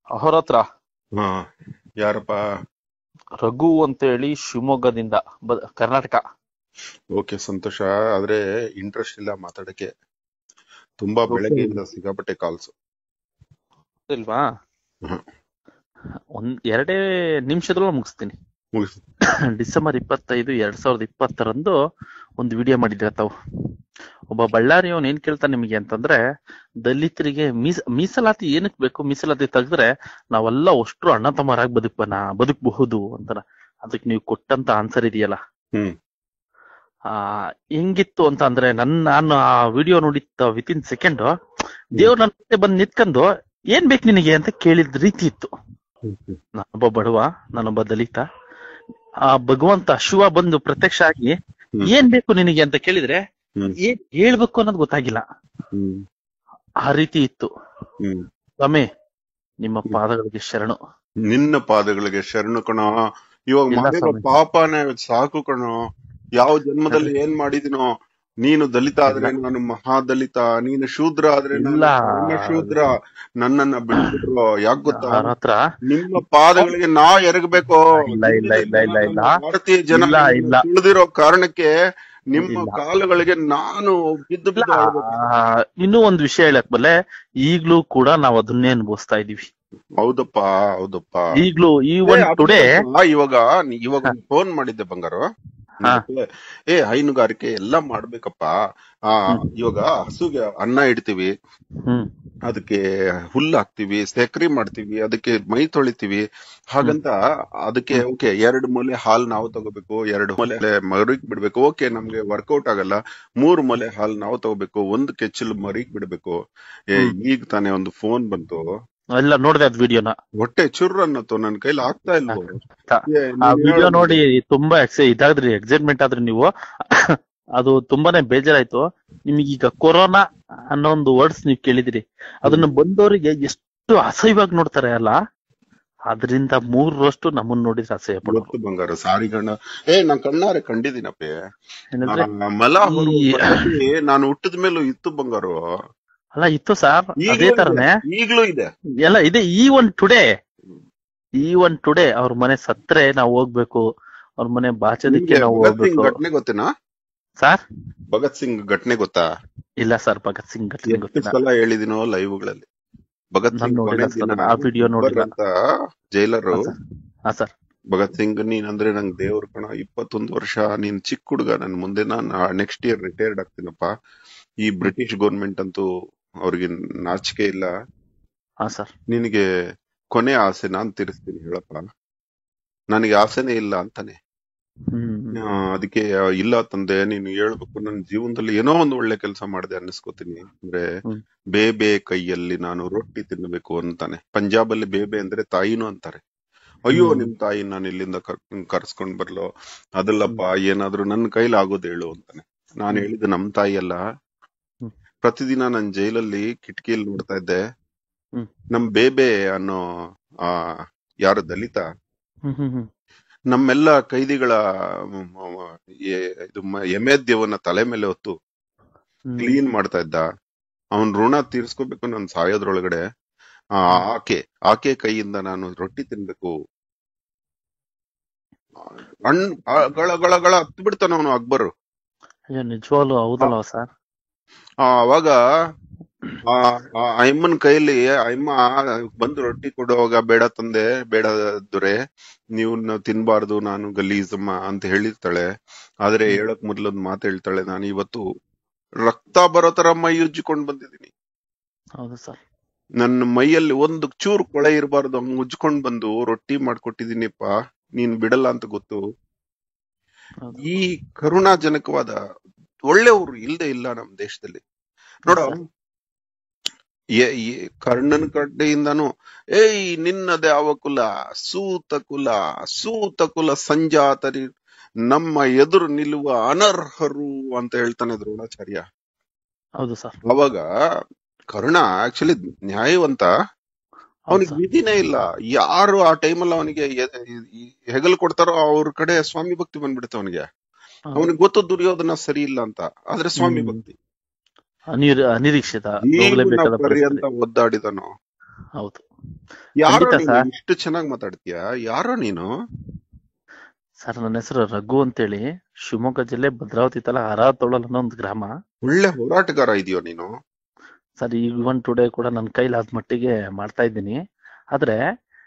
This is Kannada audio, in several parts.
ಅವ್ರ ಹತ್ರ ಹಾ ಯಾರಪ್ಪ ರಘು ಅಂತ ಹೇಳಿ ಶಿವಮೊಗ್ಗದಿಂದ ಬ- ಕರ್ನಾಟಕ ಓಕೆ ಸಂತೋಷ ಆದ್ರೆ ಇಂಟ್ರೆಸ್ಟ್ ಇಲ್ಲ ಮಾತಾಡಕ್ಕೆ ತುಂಬಾ Okay. ಬೆಳಗ್ಗೆಯಿಂದ ಸಿಕ್ಕಾಪಟ್ಟೆ ಕಾಲ್ಸ್ ಇಲ್ವಾ ಹ್ಮ್. ಒಂದ್ ಎರಡೇ ನಿಮಿಷದೊಳಗೆ ಮುಗಿಸ್ತೀನಿ ಮುಗಿಸ್ ಡಿಸೆಂಬರ್ ಇಪ್ಪತ್ತೈದು ಎರಡ್ ಸಾವಿರದ ಇಪ್ಪತ್ತರಂದು ಒಂದು ವಿಡಿಯೋ ಮಾಡಿದ್ರೆ ತಾವು ಒಬ್ಬ ಬಳ್ಳಾರಿಯವನ್ ಏನ್ ಕೇಳ್ತಾನೆ ನಿಮಗೆ ಅಂತಂದ್ರೆ ದಲಿತರಿಗೆ ಮೀಸ ಮೀಸಲಾತಿ ಏನಕ್ ಬೇಕು ಮೀಸಲಾತಿ ತೆಗೆದ್ರೆ ನಾವೆಲ್ಲ ಅಷ್ಟ್ರು ಅಣ್ಣ ತಮ್ಮರಾಗಿ ಬದುಕ್ಬನ ಬದುಕಬಹುದು ಅಂತಾನ ಅದಕ್ಕೆ ನೀವು ಕೊಟ್ಟಂತ ಆನ್ಸರ್ ಇದೆಯಲ್ಲ ಹ್ಮ್ ಆ ಹೆಂಗಿತ್ತು ಅಂತ ಅಂದ್ರೆ ನನ್ ನಾನು ಆ ವಿಡಿಯೋ ನೋಡಿದ ವಿತಿನ್ ಸೆಕೆಂಡ್ ದೇವ್ರ ನನ್ನ ಮುಂದೆ ಬಂದ್ ನಿಂತ್ಕೊಂಡು ಏನ್ ಬೇಕು ನಿನಗೆ ಅಂತ ಕೇಳಿದ ರೀತಿ ಇತ್ತು ನಾನೊಬ್ಬ ಬಡವ ನಾನೊಬ್ಬ ದಲಿತ ಆ ಭಗವಂತ ಶಿವ ಬಂದು ಪ್ರತ್ಯಕ್ಷ ಆಗಿ ಹ್ಮ್. ಏನ್ ಬೇಕು ನಿನಗೆ ಅಂತ ಕೇಳಿದ್ರೆ ಹ್ಮ್. ಏನ್ ಹೇಳ್ಬೇಕು ಅನ್ನೋದು ಗೊತ್ತಾಗಿಲ್ಲ ಹ್ಮ್ ಆ ರೀತಿ ಇತ್ತು ಹ್ಮ್ ಸ್ವಾಮಿ ನಿಮ್ಮ ಪಾದಗಳಿಗೆ ಶರಣು ನಿನ್ನ ಪಾದಗಳಿಗೆ ಶರಣು ಕಣೋ ಇವಾಗ ಇಲ್ಲ ಮಾಡಿರೋ ಸ್ವಾಮಿ. ಪಾಪನೇ ಸಾಕು ಕಣೋ ಯಾವ ಜನ್ಮದಲ್ಲಿ ಏನ್ ಮಾಡಿದಿನೋ ನೀನು ದಲಿತ ಆದ್ರೆ ನಾನು ಮಹಾದಲಿತ ನೀನು ಶೂದ್ರ ಆದ್ರೆ ನಾನು ಇಲ್ಲ. ಪರಮ ಶೂದ್ರ ನನ್ನನ್ನ ಬಿಟ್ಬಿಟ್ರು ಯಾಕ್ ಗೊತ್ತಾ ಅವ್ರ ಹತ್ರ ನಿಮ್ಮ ಪಾದಗಳಿಗೆ ನಾ ಎರಗಬೇಕು ಇಲ್ಲ, ಇಲ್ಲ, ಇಲ್ಲ, ಇಲ್ಲ, ಇಲ್ಲ. ಭಾರತೀಯ ಜನ ಇಲ್ಲ, ಇಲ್ಲ. ತಿಳಿದಿರೋ ಕಾರಣಕ್ಕೆ ನಿಮ್ಮ ಇಲ್ಲ. ಕಾಲುಗಳಿಗೆ ನಾನು ಬಿದ್ದು ಬಿದ್ದು ಆಳ್ಬೇಕು. ಆ, ಇನ್ನೂ ಒಂದ್ ವಿಷಯ ಹೇಳಕ್ ಬಲ್ಲೆ ಈಗ್ಲೂ ಕೂಡ ನಾವ್ ಅದನ್ನೇ ಅನುಭವಿಸ್ತಾ ಇದೀವಿ ಹೌದಪ್ಪ ಹೌದಪ್ಪ ಈಗ್ಲೂ ಈ ಏ, ಒನ್ ಅದು ಟುಡೇ ಗೊತ್ತಾ? ಇವಾಗ ನೀ- ಇವಾಗ ಫೋನ್ ಮಾಡಿದ್ದೆ ಬಂಗಾರು ಹಾ. ಏ ಹೈನುಗಾರಿಕೆ ಎಲ್ಲಾ ಮಾಡ್ಬೇಕಪ್ಪ ಆ ಇವಾಗ ಹಸುಗೆ ಅನ್ನ ಇಡ್ತೀವಿ ಹ್ಮ್ ಅದಕ್ಕೆ ಹುಲ್ಲು ಹಾಕ್ತಿವಿ ಸೆಕ್ರಿ ಮಾಡ್ತೀವಿ ಅದಕ್ಕೆ ಮೈ ತೊಳಿತೀವಿ ಹಾಗಂತ ಅದಕ್ಕೆ ಓಕೆ ಎರಡು ಮೂಲೆ ಹಾಲ್ ನಾವು ತಗೋಬೇಕು ಎರಡು ಮೂಲೆ ಮರಿಗ್ ಬಿಡ್ಬೇಕು ಓಕೆ ನಮ್ಗೆ ವರ್ಕೌಟ್ ಆಗಲ್ಲ ಮೂರು ಮೂಲೆ ಹಾಲ್ ನಾವು ತಗೋಬೇಕು ಒಂದು ಕೆಚ್ಚಲು ಮರಿಗ್ ಬಿಡ್ಬೇಕು ಏ ಹ್ಮ್. ಈಗ ತಾನೇ ಒಂದು ಫೋನ್ ಬಂತು ಎಲ್ಲ ನೋಡ್ದೆ ಅದ್ ವಿಡಿಯೋನ ಹೊಟ್ಟೆ ಚುರ್ರ ಅನ್ನತ್ತು ನನ್ ಕೈಲಿ ಆಗ್ತಾ ಇಲ್ವೋ ಏ, ಆ ನೀನ್ ವಿಡಿಯೋ ಹೇಳೋದು- ನೋಡಿ ತುಂಬಾ ಎಕ್ಸೈ ಇದಾದ್ರಿ ಎಕ್ಸೈಟ್ಮೆಂಟ್ ಆದ್ರಿ ನೀವು ಅದು ತುಂಬಾನೇ ಬೇಜಾರಾಯ್ತು ನಿಮಗೀಗ ಕೊರೋನಾ ಅನ್ನೋ ಒಂದು ವರ್ಡ್ಸ್ ನೀವು ಕೇಳಿದಿರಿ ಅದನ್ನ ಬಂದವರಿಗೆ ಎಷ್ಟು ಅಸಹ್ಯವಾಗಿ ನೋಡ್ತಾರೆ ಅಲ್ಲ ಅದರಿಂದ ಮೂರರಷ್ಟು ನಮ್ಮನ್ನ ನೋಡಿದ್ರೆ ಅಸಹ್ಯ ಪಡೋರು ಗೊತ್ತು ಬಂಗಾರ ಸಾರಿ ಕಣ್ಣ ಏ ನಾನ್ ಕಣ್ಣಾರೆ ಕಂಡಿದ್ದೀನಪ್ಪೆ ಏನಂದ್ರೆ ಆ, ಮಲ ಹೊರೋ ಈ- ಪದ್ಧತಿ ನಾನು ಹುಟ್ಟಿದ ಮೇಲೂ ಇತ್ತು ಬಂಗಾರು ಅಲ್ಲ ಇತ್ತು ಸರ್ ಅದೇ ಈಗ್ಲೂ ತರನೇ ಇದೆ, ಈಗ್ಲೂ ಇದೆ ಎಲ್ಲ ಇದೆ ಈ ಒನ್ ಟುಡೇ ಈ ಒನ್ ಟುಡೇ ಅವ್ರ ಮನೆ ಸತ್ರೆ ನಾವು ಹೋಗ್ಬೇಕು ಅವ್ರ ಮನೆ ಬಾಚೋದಕ್ಕೆ ನಿಮ್ಗೆ ನಾವು ಭಗತ್ ಸಿಂಗ್ ಹೋಗ್ಬೇಕು ಘಟನೆ ಗೊತ್ತೇನಾ ಸರ್ ಭಗತ್ ಸಿಂಗ್ ಘಟನೆ ಗೊತ್ತಾ ಇಲ್ಲ ಸರ್ ಭಗತ್ ಸಿಂಗ್ ಘಟನೆ ಎಷ್ಟು ಗೊತ್ತಿಲ್ಲ ಸಲ ಹೇಳಿದಿನೋ ಲೈವ್ಗಳಲ್ಲಿ ಭಗತ್ ನಾನ್ ಸಿಂಗ್ ನೋಡಿಲ್ಲ ಕೊನೆ ಸರ್, ದಿನ ಆ ವಿಡಿಯೋ ಅಕ್ಬರ್ ನೋಡಿಲ್ಲ. ಅಂತ ಜೈಲರು ಹಾ ಸರ್ ಹಾ ಸರ್ ಭಗತ್ ಸಿಂಗ್ ನೀನ್ ಅಂದ್ರೆ ನಂಗ್ ದೇವ್ರ ಕಣ ಇಪ್ಪತ್ತೊಂದು ವರ್ಷ ನೀನ್ ಚಿಕ್ಕ ಹುಡುಗ ನನ್ ಮುಂದೆ ನಾನು ನೆಕ್ಸ್ಟ್ ಇಯರ್ ರಿಟೈರ್ಡ್ ಆಗ್ತೀನಪ್ಪ ಈ ಬ್ರಿಟಿಷ್ ಗೌರ್ಮೆಂಟ್ ಅಂತೂ ಅವ್ರಿಗೆ ನಾಚಿಕೆ ಇಲ್ಲ ಹಾ ಸರ್ ನಿನಗೆ ಕೊನೆ ಆಸೆ ನಾನ್ ತೀರಿಸ್ತೀನಿ ಹೇಳಪ್ಪ ನನಗೆ ಆಸೆನೇ ಇಲ್ಲ ಅಂತಾನೆ ಹ್ಮ್ ಆ, ಅದಕ್ಕೆ ಆ, ಇಲ್ಲ ತಂದೆ ನೀನು ಹೇಳ್ಬೇಕು ನನ್ನ ಜೀವನದಲ್ಲಿ ಏನೋ ಒಂದು ಒಳ್ಳೆ ಕೆಲಸ ಮಾಡಿದೆ ಅನ್ನಿಸ್ಕೋತೀನಿ ಅಂದ್ರೆ ಹ್ಮ್. ಬೇಬೆ ಕೈಯಲ್ಲಿ ನಾನು ರೊಟ್ಟಿ ತಿನ್ನಬೇಕು ಅಂತಾನೆ ಪಂಜಾಬ್ ಅಲ್ಲಿ ಬೇಬೆ ಅಂದ್ರೆ ತಾಯಿನೂ ಅಂತಾರೆ ಅಯ್ಯೋ ಹ್ಮ್. ನಿಮ್ ತಾಯಿ ನಾನು ಇಲ್ಲಿಂದ ಕರ್- ಕರ್ಸ್ಕೊಂಡ್ ಬರ್ಲೋ ಅದಲ್ಲಪ್ಪ ಏನಾದ್ರೂ ನನ್ನ ಕೈಲಿ ಆಗೋದು ಹೇಳು ಅಂತಾನೆ ನಾನು ಹ್ಮ್. ಹೇಳಿದ್ದು ನಮ್ ತಾಯಿ ಅಲ್ಲ ಹ್ಮ್. ಪ್ರತಿದಿನ ನನ್ ಜೈಲಲ್ಲಿ ಕಿಟಕಿಯಲ್ಲಿ ನೋಡ್ತಾ ಇದ್ದೆ ಹ್ಮ್. ನಮ್ ಬೇಬೆ ಅನ್ನೋ ಆ ಯಾರು ದಲಿತ ಹ್ಮ್ ಹ್ಮ್ ಹ್ಮ್ ನಮ್ಮೆಲ್ಲ ಕೈದಿಗಳ ಮ್, ಮ್, ಎ- ಇದು ಮ- ಎಮೆದ್ಯವನ್ನ ತಲೆ ಮೇಲೆ ಹೊತ್ತು ಹ್ಮ್. ಕ್ಲೀನ್ ಮಾಡ್ತಾ ಇದ್ದ ಅವನ್ ಋಣ ತೀರ್ಸ್ಕೋಬೇಕು ನನ್ ಸಾಯೋದ್ರೊಳಗಡೆ ಆ, ಆಕೆ ಆಕೆ ಕೈಯಿಂದ ನಾನು ರೊಟ್ಟಿ ತಿನ್ಬೇಕು ಹಣ್ ಆ, ಗಳ ಗಳ ಗಳ ಹತ್ತು ಬಿಡ್ತಾನ ಅವನು ಅಕ್ಬರ್ ಅಯ್ಯೋ ನಿಜವಾಗ್ಲು ಹೌದಲ್ವ ಸರ್ ಅವಾಗ ಆ ಆ ಅಯ್ಯಮ್ಮನ್ ಕೈಯಲ್ಲಿ ಅಯ್ಯಮ್ಮ ಬಂದು ರೊಟ್ಟಿ ಕೊಡುವಾಗ ಬೇಡ ತಂದೆ ಬೇಡ ದೊರೆ ನೀವು ನಾವ್ ತಿನ್ಬಾರ್ದು ನಾನು ಗಲೀಜಮ್ಮ ಅಂತ ಹೇಳಿರ್ತಾಳೆ ಆದ್ರೆ ಹೇಳಕ್ ಮೊದ್ಲೊಂದ್ ಮಾತು ಹೇಳ್ತಾಳೆ ನಾನು ಇವತ್ತು ರಕ್ತ ಬರೋ ತರ ಮೈ ಉಜ್ಜಿಕೊಂಡ್ ಬಂದಿದ್ದೀನಿ ಹೌದು ಸರ್ ನನ್ನ ಮೈಯಲ್ಲಿ ಒಂದು ಚೂರು ಕೊಳೆ ಇರಬಾರ್ದು ಹಂಗ್ ಉಜ್ಕೊಂಡ್ ಬಂದು ರೊಟ್ಟಿ ಮಾಡ್ಕೊಟ್ಟಿದೀನಿಪ್ಪ ನೀನ್ ಬಿಡಲ್ಲ ಅಂತ ಗೊತ್ತು ಹೌದು. ಈ ಕರುಣಾಜನಕವಾದ ಒಳ್ಳೆಯವರು ಇಲ್ದೇ ಇಲ್ಲ ನಮ್ ದೇಶದಲ್ಲಿ ನೋಡ ಎ- ಎ- ಕರ್ಣನ್ ಕಡೆಯಿಂದಾನು ಏಯ್ ನಿನ್ನದೇ ಅವ ಕುಲ ಸೂತ ಕುಲ ಸೂತ ಕುಲ ಸಂಜಾತರಿ ನಮ್ಮ ಎದುರು ನಿಲ್ಲುವ ಅನರ್ಹರು ಅಂತ ಹೇಳ್ತಾನೆ ದ್ರೋಣಾಚಾರ್ಯ ಹೌದು ಸರ್ ಅವಾಗ ಕರ್ಣ ಆಕ್ಚುಲಿ ನ್ಯಾಯವಂತ ಹೌದು ಅವನಿಗೆ ಸರ್ ವಿಧಿನೇ ಇಲ್ಲ ಯಾರು ಆ ಟೈಮಲ್ಲಿ ಅವನಿಗೆ ಹೆಗಲ್ ಕೊಡ್ತಾರೋ ಅವ್ರ ಕಡೆ ಸ್ವಾಮಿ ಭಕ್ತಿ ಬಂದ್ಬಿಡುತ್ತೆ ಅವನಿಗೆ ಹೌದು. ಅವನಿಗೆ ಗೊತ್ತು ದುರ್ಯೋಧನ ಸರಿ ಇಲ್ಲ ಅಂತ ಆದ್ರೆ ಸ್ವಾಮಿ ಹ್ಮ್. ಭಕ್ತಿ ಅನಿರ್ ಅನಿರೀಕ್ಷಿತ ಜೀವನ ಹೋಗ್ಲೇಬೇಕಾದ ಪರ್ಯಂತ ಪರಿಸ್ಥಿತಿ ಒದ್ದಾಡಿದನು ಹೌದು ಯಾರೋ ಖಂಡಿತ ನೀನು ಸರ್. ಇಷ್ಟು ಚೆನ್ನಾಗಿ ಮಾತಾಡ್ತೀಯ ಯಾರೋ ನೀನು ಸರ್ ನನ್ನ ಹೆಸರು ರಘು ಅಂತೇಳಿ ಶಿವಮೊಗ್ಗ ಜಿಲ್ಲೆ ಭದ್ರಾವತಿ ತಲ ಹರಾತೊಳಲ್ ಅನ್ನೋ ಒಂದು ಗ್ರಾಮ ಒಳ್ಳೆ ಹೋರಾಟಗಾರ ಇದೆಯೋ ನೀನು ಸರ್ ಇವನ್ ಟುಡೇ ಕೂಡ ನನ್ನ ಕೈಲಾದ ಮಟ್ಟಿಗೆ ಮಾಡ್ತಾ ಇದ್ದೀನಿ ಆದ್ರೆ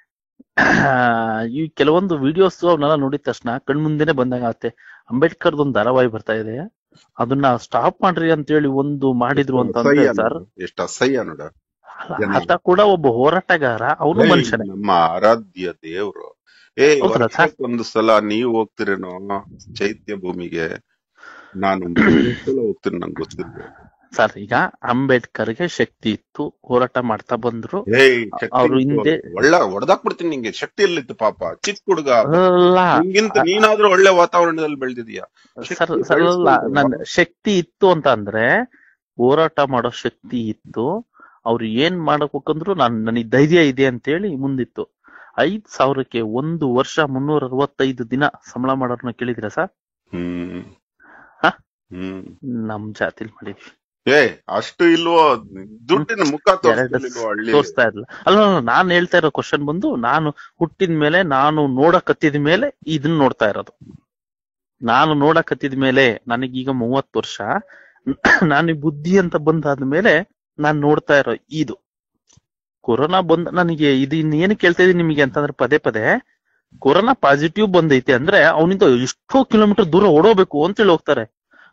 ಈ ಕೆಲವೊಂದು ವಿಡಿಯೋಸ್ ಅವನ್ನೆಲ್ಲ ನೋಡಿದ ತಕ್ಷಣ ಕಣ್ಮುಂದೆನೆ ಬಂದಂಗ ಆಗತ್ತೆ ಅಂಬೇಡ್ಕರ್ದು ಒಂದು ಧಾರಾವಾಹಿ ಬರ್ತಾ ಇದೆ ಅದನ್ನ ಸ್ಟಾಪ್ ಮಾಡ್ರಿ ಅಂತ ಹೇಳಿ ಒಂದು ಮಾಡಿದ್ರು ಅಂತಂದ್ರೆ ಅಸಹ್ಯ ಸರ್ ನೋಡು. ಎಷ್ಟು ಅಸಹ್ಯ ನೋಡ ಜನ. ಆತ ಕೂಡ ಒಬ್ಬ ಹೋರಾಟಗಾರ ಅವನು ಮನುಷ್ಯನೇ ನಮ್ಮ ಆರಾಧ್ಯ ದೇವ್ರು ಏ ಹೌದಲ್ಲ ಸರ್? ವರ್ಷಕ್ಕೊಂದು ಸಲ ನೀವ್ ಹೋಗ್ತಿರೇನೋ ಚೈತ್ಯ ಭೂಮಿಗೆ ನಾನು ಮೂರು ಸಲ ಹೋಗ್ತೀನಿ ನಂಗೆ ಗೊತ್ತಿಲ್ಲ ಸರ್ ಈಗ ಅಂಬೇಡ್ಕರ್ಗೆ ಶಕ್ತಿ ಇತ್ತು ಹೋರಾಟ ಮಾಡ್ತಾ ಬಂದ್ರು ಏಯ್ ಶಕ್ತಿ ಅವ್ರು ಇತ್ತು. ಹಿಂದೆ ಒಳ್ಳೆ ಹೊಡೆದಾಕ್ಬಿಡ್ತೀನಿ ನಿಂಗೆ ಶಕ್ತಿ ಎಲ್ಲಿತ್ತು ಪಾಪ ಚಿಕ್ಕ ಹುಡುಗ ಅಲ್ಲ ನಿಂಗಿಂತ ನೀನಾದ್ರೂ ಒಳ್ಳೆ ವಾತಾವರಣದಲ್ಲಿ ಬೆಳೆದಿದ್ಯಾ ಸರ್ ಸರ್ ಅಲ್ಲ ನನ್ ಶಕ್ತಿ ಇತ್ತು ಅಂತ ಅಂದ್ರೆ ಹೋರಾಟ ಮಾಡೋ ಶಕ್ತಿ ಇತ್ತು ಅವ್ರು ಏನ್ ಮಾಡಬೇಕಂದ್ರು ನಾನ್ ನನಗೆ ಧೈರ್ಯ ಇದೆ ಅಂತೇಳಿ ಮುಂದಿತ್ತು ಐದ್ ಸಾವಿರಕ್ಕೆ ಒಂದು ವರ್ಷ ಮುನ್ನೂರ ಅರವತ್ತೈದು ದಿನ ಸಂಬಳ ಮಾಡೋರ್ನ ಕೇಳಿದಿರಾ ಸರ್ ಹ್ಮ್ ಹ? ಹ್ಮ್ ನಮ್ ಜಾತಿಲ್ ಮಾಡಿದ್ವಿ ಏ ಅಷ್ಟು ಇಲ್ವೋ ದುಡ್ಡಿನ ಮುಖ ಎರಡು ತೋರಿಸ್ತಿಲ್ವೋ ಹಳ್ಳಿ ತೋರಿಸ್ತಾ ಇರಲಿಲ್ಲ ಅಲ್ಲ ಅಲ್ಲ, ನಾನ್ ಹೇಳ್ತಾ ಇರೋ ಕ್ವಶನ್ ಬಂದು ನಾನು ಹುಟ್ಟಿದ ಮೇಲೆ ನಾನು ನೋಡಕತ್ತಿದ ಮೇಲೆ ಇದನ್ನ ನೋಡ್ತಾ ಇರೋದು ನಾನು ನೋಡಕತ್ತಿದ ಮೇಲೆ ನನಗೀಗ ಮೂವತ್ತು ವರ್ಷ ನಾನು ಬುದ್ಧಿ ಅಂತ ಬಂದಾದ್ಮೇಲೆ ನಾನ್ ನೋಡ್ತಾ ಇರೋ ಇದು ಕೊರೋನಾ ಬಂದ್ ನನಗೆ ಇದು ಇನ್ನೇನು ಕೇಳ್ತಾ ಇದೀನಿ ನಿಮಗೆ ಅಂತಂದ್ರೆ ಪದೇ ಪದೇ ಕೊರೋನಾ ಪಾಸಿಟಿವ್ ಬಂದೈತೆ ಅಂದ್ರೆ ಅವನಿಂದ ಎಷ್ಟೋ ಕಿಲೋಮೀಟರ್ ದೂರ ಓಡೋಬೇಕು ಅಂತೇಳಿ ಹೋಗ್ತಾರೆ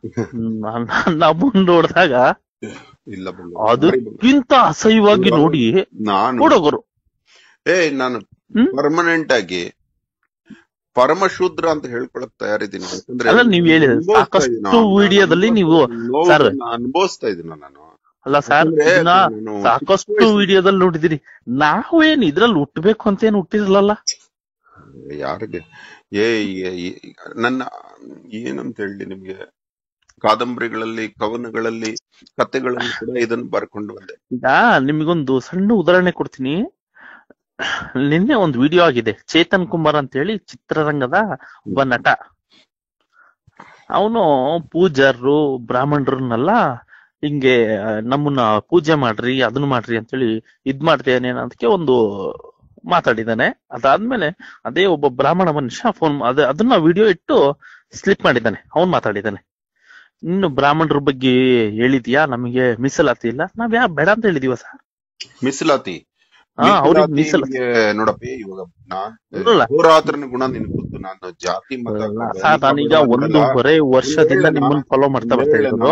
ನಮ್ಮನ್ನ ನೋಡಿದಾಗ ಇಲ್ಲ ಬಂದು ಅದಕ್ಕಿಂತ ಅಸಹ್ಯವಾಗಿ ನೋಡಿ ನಾನು ಹುಡುಗರು ಏ ನಾನು ಹ್ಮ್? ಪರ್ಮನೆಂಟ್ ಆಗಿ ಪರಮಶೂದ್ರ ಅಂತ ಹೇಳ್ಕೊಳಕ್ ತಯಾರಿದ್ದೀನಿ ಯಾಕಂದ್ರೆ ಅಲ್ಲ ನೀವ್ ಹೇಳಿದ್ರೆ ಅನುಭವಿಸ್ತಾ ಸಾಕಷ್ಟು ಇದೀನಿ ನಾನು. ವಿಡಿಯೋದಲ್ಲಿ ನೀವು ನೋವನ್ನ ಸರ್. ಅನುಭವಿಸ್ತಾ ಇದೀನಿ ನಾನು ಅಲ್ಲ ಸರ್ ಯಾಕಂದ್ರೆ ಇದನ್ನ ನಾನು ಸಾಕಷ್ಟು ಚಿಕ್ಕ ವಯಸ್ಸು- ವಿಡಿಯೋದಲ್ಲಿ ನೋಡಿದಿರಿ ನಾವೇನ್ ಇದ್ರಲ್ಲಿ ಹುಟ್ಟಬೇಕು ಅಂತ ಏನ್ ಹುಟ್ಟಿರಲ್ಲ ಯಾರಿಗೆ ಏ ಏ- ಏ- ನನ್ನ ಏನಂತ ಹೇಳಿ ನಿಮ್ಗೆ ಕಾದಂಬರಿಗಳಲ್ಲಿ ಕವನಗಳಲ್ಲಿ ಕಥೆಗಳಲ್ಲಿ ಕೂಡ ಇದನ್ನ ಬರ್ಕೊಂಡು ಬಂದೆ ಈಗ ನಿಮಗೊಂದು ಸಣ್ಣ ಉದಾಹರಣೆ ಕೊಡ್ತೀನಿ ನಿನ್ನೆ ಒಂದು ವಿಡಿಯೋ ಆಗಿದೆ ಚೇತನ್ ಕುಮಾರ್ ಅಂತ ಹೇಳಿ ಚಿತ್ರರಂಗದ ಒಬ್ಬ ನಟ ಅವನು ಪೂಜಾರರು ಬ್ರಾಹ್ಮಣರನ್ನೆಲ್ಲ ಹಿಂಗೆ ಆ, ನಮ್ಮನ್ನ ಪೂಜೆ ಮಾಡ್ರಿ ಅದನ್ನ ಮಾಡ್ರಿ ಅಂತೇಳಿ ಇದ್ ಮಾಡ್ತೇನೆ ಅದಕ್ಕೆ ಒಂದು ಮಾತಾಡಿದಾನೆ ಅದಾದ್ಮೇಲೆ ಅದೇ ಒಬ್ಬ ಬ್ರಾಹ್ಮಣ ಮನುಷ್ಯ ಫೋನ್ ಅದ ಅದನ್ನ ವಿಡಿಯೋ ಇಟ್ಟು ಸ್ಲಿಪ್ ಮಾಡಿದ್ದಾನೆ ಅವನ್ ಮಾತಾಡಿದ್ದಾನೆ ಇನ್ನು ಬ್ರಾಹ್ಮಣರ ಬಗ್ಗೆ ಹೇಳಿದ್ಯಾ ನಮಗೆ ಮೀಸಲಾತಿ ಇಲ್ಲ ನಾವ್ ಯಾ ಬೇಡ ಅಂತ ಹೇಳಿದೀವ ಸರ್ ಮೀಸಲಾತಿ ಹಾ ಅವ್ರಿಗೆ ಮೀಸಲಾತಿ ಮೀಸಲಾತಿಗೆ ನೋಡಪ್ಪ ಇವಾಗ ನಾನ್ ಅಲ್ಲ. ಹೋರಾತ್ರನ ಗುಣ ನಿನಗೆ ಗೊತ್ತು ನಾನು ಜಾತಿ ಮತ ಸರ್ ನಾನೀಗ ಒಂದೂವರೆ ವರ್ಷದಿಂದ ನಿಮ್ಮನ್ನ ಫಾಲೋ ಮಾಡ್ತಾ ಬರ್ತಾ ಇರೋದು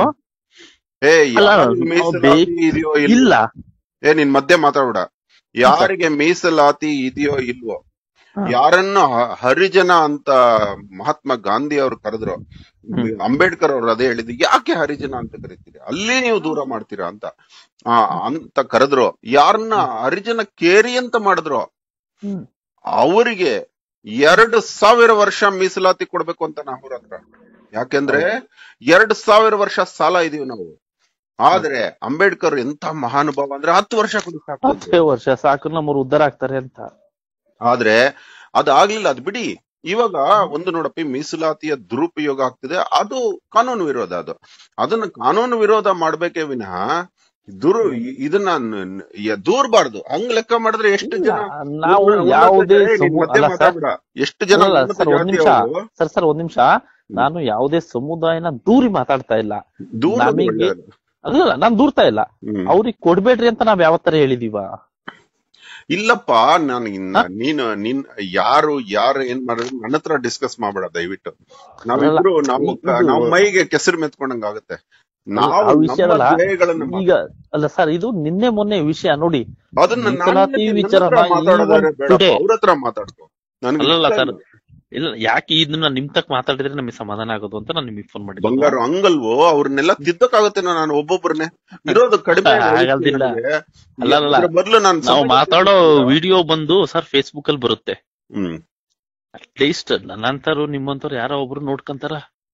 ಏ ಅಲ್ಲ, ಯಾರಿಗೆ ನಾವು ಮೀಸಲಾತಿ ಇದೆಯೋ ಇಲ್ವೋ ಇಲ್ಲ ಏ ನಿನ್ ಮಧ್ಯೆ ಮಾತಾಡ್ಬೇಡ ಯಾರಿಗೆ ಮೀಸಲಾತಿ ಇದೆಯೋ ಇಲ್ವೋ ಹಾ. ಯಾರನ್ನು ಹ- ಹರಿಜನ ಅಂತ ಮಹಾತ್ಮ ಗಾಂಧಿ ಅವ್ರು ಕರೆದ್ರು ಹ್ಮ್. ಅಂಬೇಡ್ಕರ್ ಅವ್ರು ಅದೇ ಹೇಳಿದ್ರು ಯಾಕೆ ಹರಿಜನ ಅಂತ ಕರಿತೀರಿ ಅಲ್ಲೇ ನೀವು ದೂರ ಮಾಡ್ತೀರಾ ಅಂತ ಆ, ಅಂತ ಕರೆದ್ರು ಯಾರನ್ನ ಹರಿಜನ ಕೇರಿ ಅಂತ ಮಾಡಿದ್ರು ಹ್ಮ್. ಅವರಿಗೆ ಎರಡು ಸಾವಿರ ವರ್ಷ ಮೀಸಲಾತಿ ಕೊಡ್ಬೇಕು ಅಂತ ನಾವು ಹತ್ರ ಯಾಕೆಂದ್ರೆ ಎರಡು ಸಾವಿರ ವರ್ಷ ಸಾಲ ಇದೀವಿ ನಾವು ಆದ್ರೆ ಅಂಬೇಡ್ಕರ್ ಎಂತ ಮಹಾನುಭಾವ ಅಂದ್ರೆ ಹತ್ತು ವರ್ಷ ಕೊಡಿ ಸಾಕು ಅಂದ್ರು. ಹತ್ತೇ ವರ್ಷ ಸಾಕು ನಮ್ಮವ್ರು ಉದ್ಧಾರ ಆಗ್ತಾರೆ ಅಂತ ಆದ್ರೆ ಅದಾಗ್ಲಿಲ್ಲ ಅದ್ ಬಿಡಿ ಇವಾಗ ಒಂದು ನೋಡಪ್ಪಿ ಮೀಸಲಾತಿಯ ದುರುಪಯೋಗ ಆಗ್ತಿದೆ ಅದು ಕಾನೂನು ವಿರೋಧ ಅದು ಅದನ್ನ ಕಾನೂನು ವಿರೋಧ ಮಾಡ್ಬೇಕೇ ವಿನಃ ದುರು ಇ- ಇದನ್ನ ನ- ನ- ಯ- ದೂರ್ಬಾರ್ದು ಹಂಗ್ ಲೆಕ್ಕ ಮಾಡಿದ್ರೆ ಎಷ್ಟು ಜನ ನಾವು ಉನ್ನತ- ಯಾವುದೇ ಏ, ನೀನ್ ಸಮು- ಮಧ್ಯೆ ಅಲ್ಲ ಸರ್ ಮಾತಾಡ್ಬೇಡ. ಎಷ್ಟು ಜನ ಅಲ್ಲ ಉನ್ನತ ಸರ್ ಒಂದ್ ನಿಮಿಷ ಜಾತಿಯವರು ಸರ್ ಸರ್ ಒಂದ್ ನಿಮಿಷ ನಾನು ಯಾವುದೇ ಸಮುದಾಯನ ದೂರಿ ಮಾತಾಡ್ತಾ ಇಲ್ಲ ದೂರ ನಮಗೆ- ಅಲ್ಲ ನಾನ್ ದೂರ್ತಾ ಇಲ್ಲ ಅವ್ರಿಗೆ ಕೊಡ್ಬೇಡ್ರಿ ಅಂತ ನಾವ್ ಯಾವತ್ತರ ಹೇಳಿದೀವ ಇಲ್ಲಪ್ಪ ನಾನು ಇನ್ನ ನೀನು ನಿನ್ ಯಾರು ಯಾರು ಏನ್ ಮಾಡಿದ್ರು ನನ್ನ ಹತ್ರ ಡಿಸ್ಕಸ್ ಮಾಡ್ಬೇಡ ದಯವಿಟ್ಟು ನಾವಿಬ್ರು ನಾವು ಇದು- ನಾವು ಮೈಗೆ ಕೆಸರು ಮೆತ್ಕೊಂಡಂಗ ಆಗುತ್ತೆ ನಾವು ಆ ವಿಷಯ ನಮ್ಮ ಅಲ್ಲ. ಧ್ಯೇಯಗಳನ್ನ ಈಗ ಅಲ್ಲ ಸರ್ ಇದು ನಿನ್ನೆ ಮೊನ್ನೆ ವಿಷಯ ನೋಡಿ ಅದನ್ನ ನಾನು ಮೀಸಲಾತಿ ನನ್ನ ವಿಚಾರನ ಹತ್ರ ಮಾತಾಡೋದಾದ್ರೆ even ಬೇಡಪ್ಪ, today- ಅವ್ರ ಹತ್ರ ಮಾತಾಡ್ಕೊ ನನ್ಗೆ ಅಲ್ಲಲ್ಲ ಇಷ್ಟ ಸರ್ ಇಲ್ಲ. ಇಲ್ಲ ಯಾಕೆ ಇದನ್ನ ನಿಮ್ ತಕ್ ಮಾತಾಡಿದ್ರೆ ನಮಗೆ ಸಮಾಧಾನ ಆಗೋದು ಅಂತ ನಾನು ನಿಮಗೆ ಫೋನ್ ಮಾಡಿದ್ದೆ ಬಂಗಾರು ಹಂಗಲ್ವೋ ಅವ್ರನ್ನೆಲ್ಲ ತಿದ್ದಕ್ಕಾಗತ್ತೆ ನಾನು ಒಬ್ಬೊಬ್ಬರನ್ನೇ ಇರೋದು ಕಡಿಮೆ ಆಗಲ್ದಿಲ್ಲ. ವಯಸ್ಸಿನವ್ರಿಗೆ. ಅಲ್ಲ, ಅಲ್ಲ. ಅದ್ರ ಬದಲು ನಾನು ನಾವು ಸಮಾಜಕ್ಕೆ- ಮಾತಾಡೋ ವಿಡಿಯೋ ಬಂದು ಸರ್ ಫೇಸ್ಬುಕ್ ಅಲ್ಲಿ ಬರುತ್ತೆ ಹ್ಮ್ ಅಟ್ಲೀಸ್ಟ್ ನನ್ನಂತರು ನಿಮ್ಮಂತವ್ರು ಯಾರೋ ಒಬ್ರು ನೋಡ್ಕಂತಾರ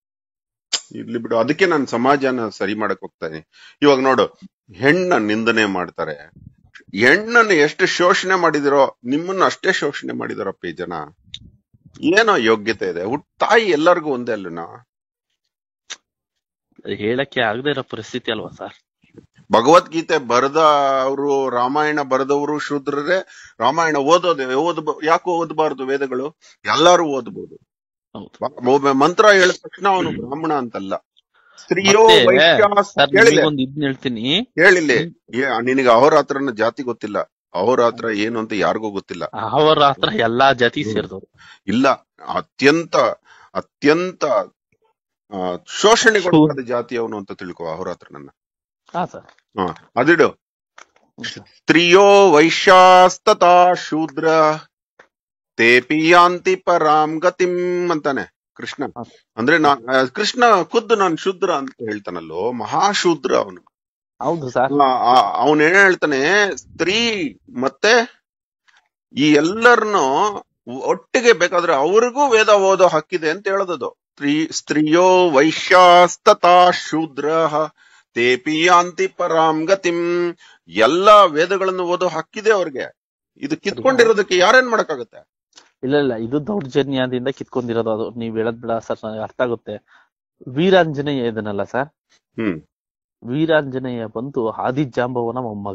ಇರ್ಲಿ ಬಿಡು ಅದಕ್ಕೆ ನಾನು ಸಮಾಜನ ಸರಿ ಮಾಡಕ್ ಹೋಗ್ತಾ ಇದೀನಿ ಇವಾಗ ನೋಡು ಹೆಣ್ಣ ನಿಂದನೆ ಮಾಡ್ತಾರೆ ಹೆಣ್ಣನ್ನು ಎಷ್ಟು ಶೋಷಣೆ ಮಾಡಿದಿರೋ ನಿಮ್ಮನ್ನ ಅಷ್ಟೇ ಶೋಷಣೆ ಮಾಡಿದಾರಪ್ಪ ಈ ಜನ ಏನೋ ಯೋಗ್ಯತೆ ಇದೆ ಹುಟ್ ತಾಯಿ ಎಲ್ಲರಿಗೂ ಒಂದೇ ಅಲ್ಲನಾ ಹೇಳಕ್ಕೆ ಆಗದೆ ಇರೋ ಪರಿಸ್ಥಿತಿ ಅಲ್ವಾ ಸರ್ ಭಗವದ್ಗೀತೆ ಬರೆದ ಅವರು ರಾಮಾಯಣ ಬರೆದವರು ಶೂದ್ರರೇ ರಾಮಾಯಣ ಓದೋದೇ ಓದ ಯಾಕೆ ಓದಬಾರದು ವೇದಗಳು ಎಲ್ಲಾರು ಓದಬಹುದು ಹೌದು ಒಬ್ಬ ಮಂತ್ರ ಹೇಳಿದ ತಕ್ಷಣ ಅವನು ಬ್ರಾಹ್ಮಣ ಅಂತಲ್ಲ ಸ್ತ್ರೀಯೋ ಮತ್ತೆ ವೈಶ್ಯ ಸರ್ ಕೇಳಿಲ್ಲ ಒಂದು ಇದ್ನ ಹೇಳ್ತೀನಿ ಹೇಳಿಲ್ಲ ನಿನಗೆ ಅಹೋರಾತ್ರನ ಜಾತಿ ಗೊತ್ತಿಲ್ಲ ಅಹೋರಾತ್ರ ಏನು ಅಂತ ಯಾರಿಗೂ ಗೊತ್ತಿಲ್ಲ ಅವರ ಹತ್ರ ಎಲ್ಲಾ ಜಾತಿ ಹ್ಮ್. ಸೇರಿದವರು ಇಲ್ಲ ಅತ್ಯಂತ ಅತ್ಯಂತ ಆ, ಶೋಷಣೆಗೊಳಗಾದ ಜಾತಿ ಅವನು ಅಂತ ತಿಳ್ಕೊ ಅಹೋರಾತ್ರನನ್ನ ಹಾ ಸರ್ ಹ ಅದಿಡು ಸ್ತ್ರೀಯೋ ವೈಶ್ಯಾಸ್ತತಾ ಶೂದ್ರ ತೇಪಿ ಯಾಂತಿ ಪರಾಂ ಗತಿಂ ಅಂತಾನೆ ಕೃಷ್ಣ ಹ. ಅಂದ್ರೆ ನಾ ಆ, ಕೃಷ್ಣ ಖುದ್ದು ನಾನ್ ಶೂದ್ರ ಅಂತ ಹೇಳ್ತಾನಲ್ಲೋ ಮಹಾಶೂದ್ರ ಅವನು ಹೌದು ಸರ್ ಅವನ್ ಏನ್ ಹೇಳ್ತಾನೆ ಸ್ತ್ರೀ ಮತ್ತೆ ಈ ಎಲ್ಲರನ್ನು ಒಟ್ಟಿಗೆ ಬೇಕಾದ್ರೆ ಅವ್ರಿಗೂ ವೇದ ಓದೋ ಹಕ್ಕಿದೆ ಅಂತ ಹೇಳೋದದು ಸ್ತ್ರೀ ಸ್ತ್ರೀಯೋ ವೈಶ್ಯಾಸ್ತತಾ ಶೂದ್ರ ತೇಪಿ ಯಾಂತಿ ಪರಾಂ ಗತಿಂ ಎಲ್ಲಾ ವೇದಗಳನ್ನು ಓದೋ ಹಕ್ಕಿದೆ ಅವ್ರಿಗೆ ಇದು ಕಿತ್ಕೊಂಡಿರೋದಕ್ಕೆ ಯಾರೇನ್ ಮಾಡಕ್ಕಾಗತ್ತೆ ಇಲ್ಲ ಇಲ್ಲ ಇದು ದೌರ್ಜನ್ಯದಿಂದ ಕಿತ್ಕೊಂಡಿರೋದು ಅದು ನೀವ್ ಹೇಳದ್ ಬಿಡ ಸರ್ ನನಗೆ ಅರ್ಥ ಆಗುತ್ತೆ ವೀರಾಂಜನೇಯ ಇದನ್ನಲ್ಲ ಸರ್ ಹ್ಮ್ ವೀರಾಂಜನೇಯ ಬಂದು ಆದಿಜಾಂಬವನ ಮೊಮ್ಮಗ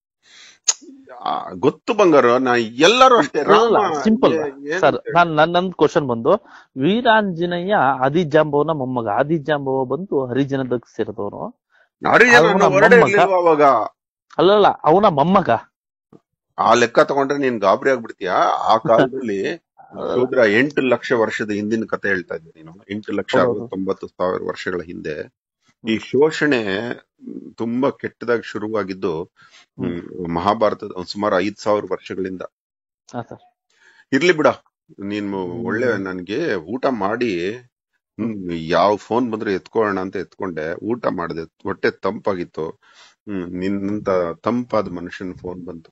ಆ, ಗೊತ್ತು ಬಂಗಾರ ನಾ ಎಲ್ಲರೂ ಅಷ್ಟೇ ರಾಮ ಸಿಂಪಲ್ ಏ- ಏನ್ ಸರ್ ಅಂತ ಹೇಳಿ? ನಾನ್ ನನ್ ನನ್ ಕ್ವಶನ್ ಬಂದು ವೀರಾಂಜನೇಯ ಆದಿಜಾಂಬವನ ಮೊಮ್ಮಗ ಆದಿಜಾಂಬವ ಬಂದು ಹರಿಜನದಕ್ಕೆ ಸೇರಿದವನು ಹರಿಜನ ಅವನ ಅನ್ನೋ word ಮೊಮ್ಮಗ. ಇರ್ಲಿಲ್ವಾ ಅವಾಗ ಅಲ್ಲಲ್ಲ ಅವನ ಮೊಮ್ಮಗ ಆ ಲೆಕ್ಕ ತಗೊಂಡ್ರೆ ನೀನ್ ಗಾಬರಿ ಆಗ್ಬಿಡ್ತೀಯಾ ಆ ಕಾಲದಲ್ಲಿ ಶೂದ್ರ ಎಂಟು ಲಕ್ಷ ವರ್ಷದ ಹಿಂದಿನ ಕತೆ ಹೇಳ್ತಾ ಇದ್ದೆ ನೀನು ಎಂಟು ಲಕ್ಷ ಹೌದು. ತೊಂಬತ್ತು ಸಾವಿರ ವರ್ಷಗಳ ಹಿಂದೆ ಈ ಶೋಷಣೆ ಮ್, ತುಂಬಾ ಕೆಟ್ಟದಾಗಿ ಶುರುವಾಗಿದ್ದು ಮ್, ಮಹಾಭಾರತದ ಒಂದ್ ಸುಮಾರು ಐದ್ ಸಾವಿರ ವರ್ಷಗಳಿಂದ ಹಾ ಸರ್ ಇರ್ಲಿ ಬಿಡ ನೀನು ಒಳ್ಳೆ ನನ್ಗೆ ಊಟ ಮಾಡಿ ಹ್ಮ್, ಯಾವ ಫೋನ್ ಬಂದ್ರೆ ಎತ್ಕೊಳ್ಳೋಣ ಅಂತ ಎತ್ಕೊಂಡೆ ಊಟ ಮಾಡಿದೆ ಹೊಟ್ಟೆ ತಂಪಾಗಿತ್ತು ಹ್ಮ್ ನಿನ್ನಂತ ತಂಪಾದ ಮನುಷ್ಯನ ಫೋನ್ ಬಂತು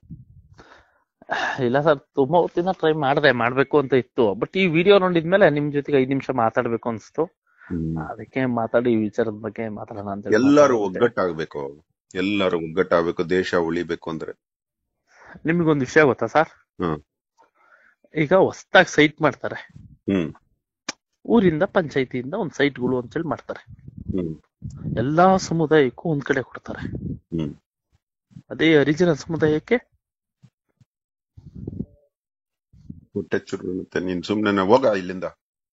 ಇಲ್ಲ ಸರ್ ತುಂಬಾ ಹೊತ್ತಿನ ಟ್ರೈ ಮಾಡ್ದೆ ಮಾಡ್ಬೇಕು ಅಂತ ಇತ್ತು ಬಟ್ ಈ ವಿಡಿಯೋ ನೋಡಿದ್ಮೇಲೆ ನಿಮ್ ಜೊತೆಗೆ ಐದ್ ನಿಮಿಷ ಮಾತಾಡ್ಬೇಕು ಅನ್ಸ್ತು ಅದಕ್ಕೆ ಮಾತಾಡಿ ಈ ವಿಚಾರದ ಬಗ್ಗೆ ಮಾತಾಡೋಣ ಅಂತ ಹೇಳಿ ಎಲ್ಲರೂ ಮಾತಾಡ್ದೆ. ಒಗ್ಗಟ್ಟಾಗ್ಬೇಕು ಎಲ್ಲರೂ ಒಗ್ಗಟ್ಟಾಗ್ಬೇಕು ದೇಶ ಉಳಿಬೇಕು ಅಂದ್ರೆ ನಿಮ್ಗೊಂದು ವಿಷಯ ಗೊತ್ತಾ ಸರ್ ಹ್ಮ್. ಈಗ ಹೊಸ್ದಾಗಿ ಸೈಟ್ ಮಾಡ್ತಾರೆ ಹ್ಮ್ ಊರಿಂದ ಪಂಚಾಯತಿಯಿಂದ ಒಂದ್ ಸೈಟ್ಗಳು ಅಂತೇಳಿ ಮಾಡ್ತಾರೆ ಹ್ಮ್ ಎಲ್ಲಾ ಸಮುದಾಯಕ್ಕೂ ಒಂದ್ ಕಡೆ ಕೊಡ್ತಾರೆ ಹ್ಮ್ ಅದೇ ಹರಿಜನ ಸಮುದಾಯಕ್ಕೆ ಹೊಟ್ಟೆ ಚುರು ಮತ್ತೆ ನೀನ್ ಸುಮ್ನೆ ಹೋಗ ಇಲ್ಲಿಂದ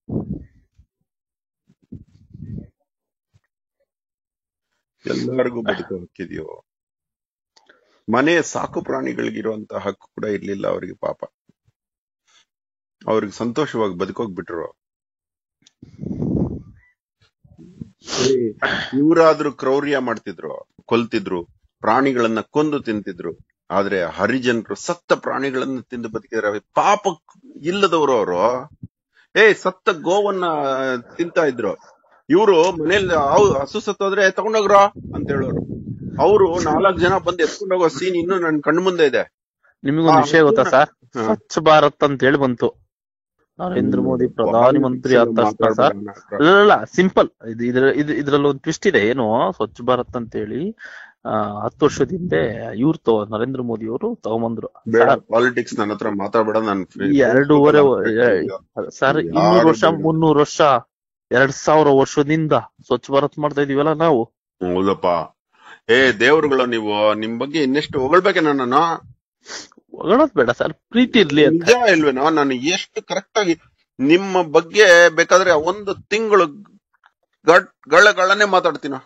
ಎಲ್ಲರಿಗೂ ಬದುಕೋ ಹಕ್ಕಿದೆಯೋ ಮನೆ ಸಾಕು ಪ್ರಾಣಿಗಳಿಗಿರುವಂತ ಹಕ್ಕು ಕೂಡ ಇರ್ಲಿಲ್ಲ ಅವ್ರಿಗೆ ಪಾಪ ಅವ್ರಿಗೆ ಸಂತೋಷವಾಗಿ ಬದುಕೋಗ್ ಬಿಟ್ರು ಇವರಾದ್ರೂ ಕ್ರೌರ್ಯ ಮಾಡ್ತಿದ್ರು ಕೊಲ್ತಿದ್ರು ಪ್ರಾಣಿಗಳನ್ನ ಕೊಂದು ತಿಂತಿದ್ರು ಆದ್ರೆ ಹರಿಜನರು ಸತ್ತ ಪ್ರಾಣಿಗಳನ್ನ ತಿಂದು ಬದುಕಿದ್ರೆ ಪಾಪ ಇಲ್ಲದವರು ಅವರು ಏ ಸತ್ತ ಗೋವನ್ನ ತಿಂತಾ ಇದ್ರು ಇವರು ಮನೇಲಿ ಹಾವು ಹಸು ಸತ್ತೋದ್ರೆ ತಗೊಂಡೋಗ್ರ ಅಂತ ಹೇಳೋರು ಅವರು ನಾಲ್ಕು ಜನ ಬಂದು ಎತ್ಕೊಂಡು ಹೋಗೋ ಸೀನ್ ಇನ್ನು ನನ್ ಕಣ್ಣು ಮುಂದೆ ಇದೆ ನಿಮಗೊಂದು ಆ, ವಿಷಯ ಗೊತ್ತಾ ಸರ್ ಹಾ. ಸ್ವಚ್ಛ ಭಾರತ್ ಅಂತ ಹೇಳಿ ಬಂತು ನರೇಂದ್ರ ಮೋದಿ ಪ್ರಧಾನಿ ಮಂತ್ರಿ ಆದ ತಕ್ಷಣ ಸರ್ ಮಾತಾಡ್ಬೇಡ. ಇಲ್ಲ ಇಲ್ಲ ಸಿಂಪಲ್ ಇದು ಇದ್ರ ಇದು ಇದ್ರಲ್ಲಿ ಒಂದು ಟ್ವಿಸ್ಟ್ ಇದೆ ಏನು ಸ್ವಚ್ಛ ಭಾರತ್ ಅಂತ ಹೇಳಿ ಆ, ಹತ್ತು ವರ್ಷದ ಹಿಂದೆ ಇವ್ರು ತಗೋ ನರೇಂದ್ರ ಮೋದಿ ಅವರು ತಗೊಂಬಂದ್ರು ಬೇಡ ಸರ್, ಪಾಲಿಟಿಕ್ಸ್ ನನ್ನ ಹತ್ರ ಮಾತಾಡಬೇಡ ನನ್ ಈ ಎರಡೂವರೆ ಸರ್ ಯಾರು ಇನ್ನೂರು ವರ್ಷ ಬೇಡ. ಮುನ್ನೂರು ವರ್ಷ ಎರಡ್ ಸಾವಿರ ವರ್ಷದಿಂದ ಸ್ವಚ್ಛ ಭಾರತ್ ಮಾಡ್ತಾ ಇದೀವಲ್ಲ ನಾವು ಹೌದಪ್ಪ ಏ ದೇವ್ರುಗಳು ನೀವು ನಿಮ್ ಬಗ್ಗೆ ಇನ್ನೆಷ್ಟು ಹೊಗಳ್ಬೇಕೆ ನನ್ನನ್ನ ಹೊಗಳೋದ್ ಬೇಡ ಸರ್ ಪ್ರೀತಿ ಇರ್ಲಿ ಅಂತ ನಿಜ ಇಲ್ವೇನೋ ನಾನು ಎಷ್ಟು ಕರೆಕ್ಟ್ ಆಗಿ ನಿಮ್ಮ ಬಗ್ಗೆ ಬೇಕಾದ್ರೆ ಒಂದು ತಿಂಗಳು ಗಟ್ ಗಳಗಳನ್ನೇ ಮಾತಾಡ್ತೀನ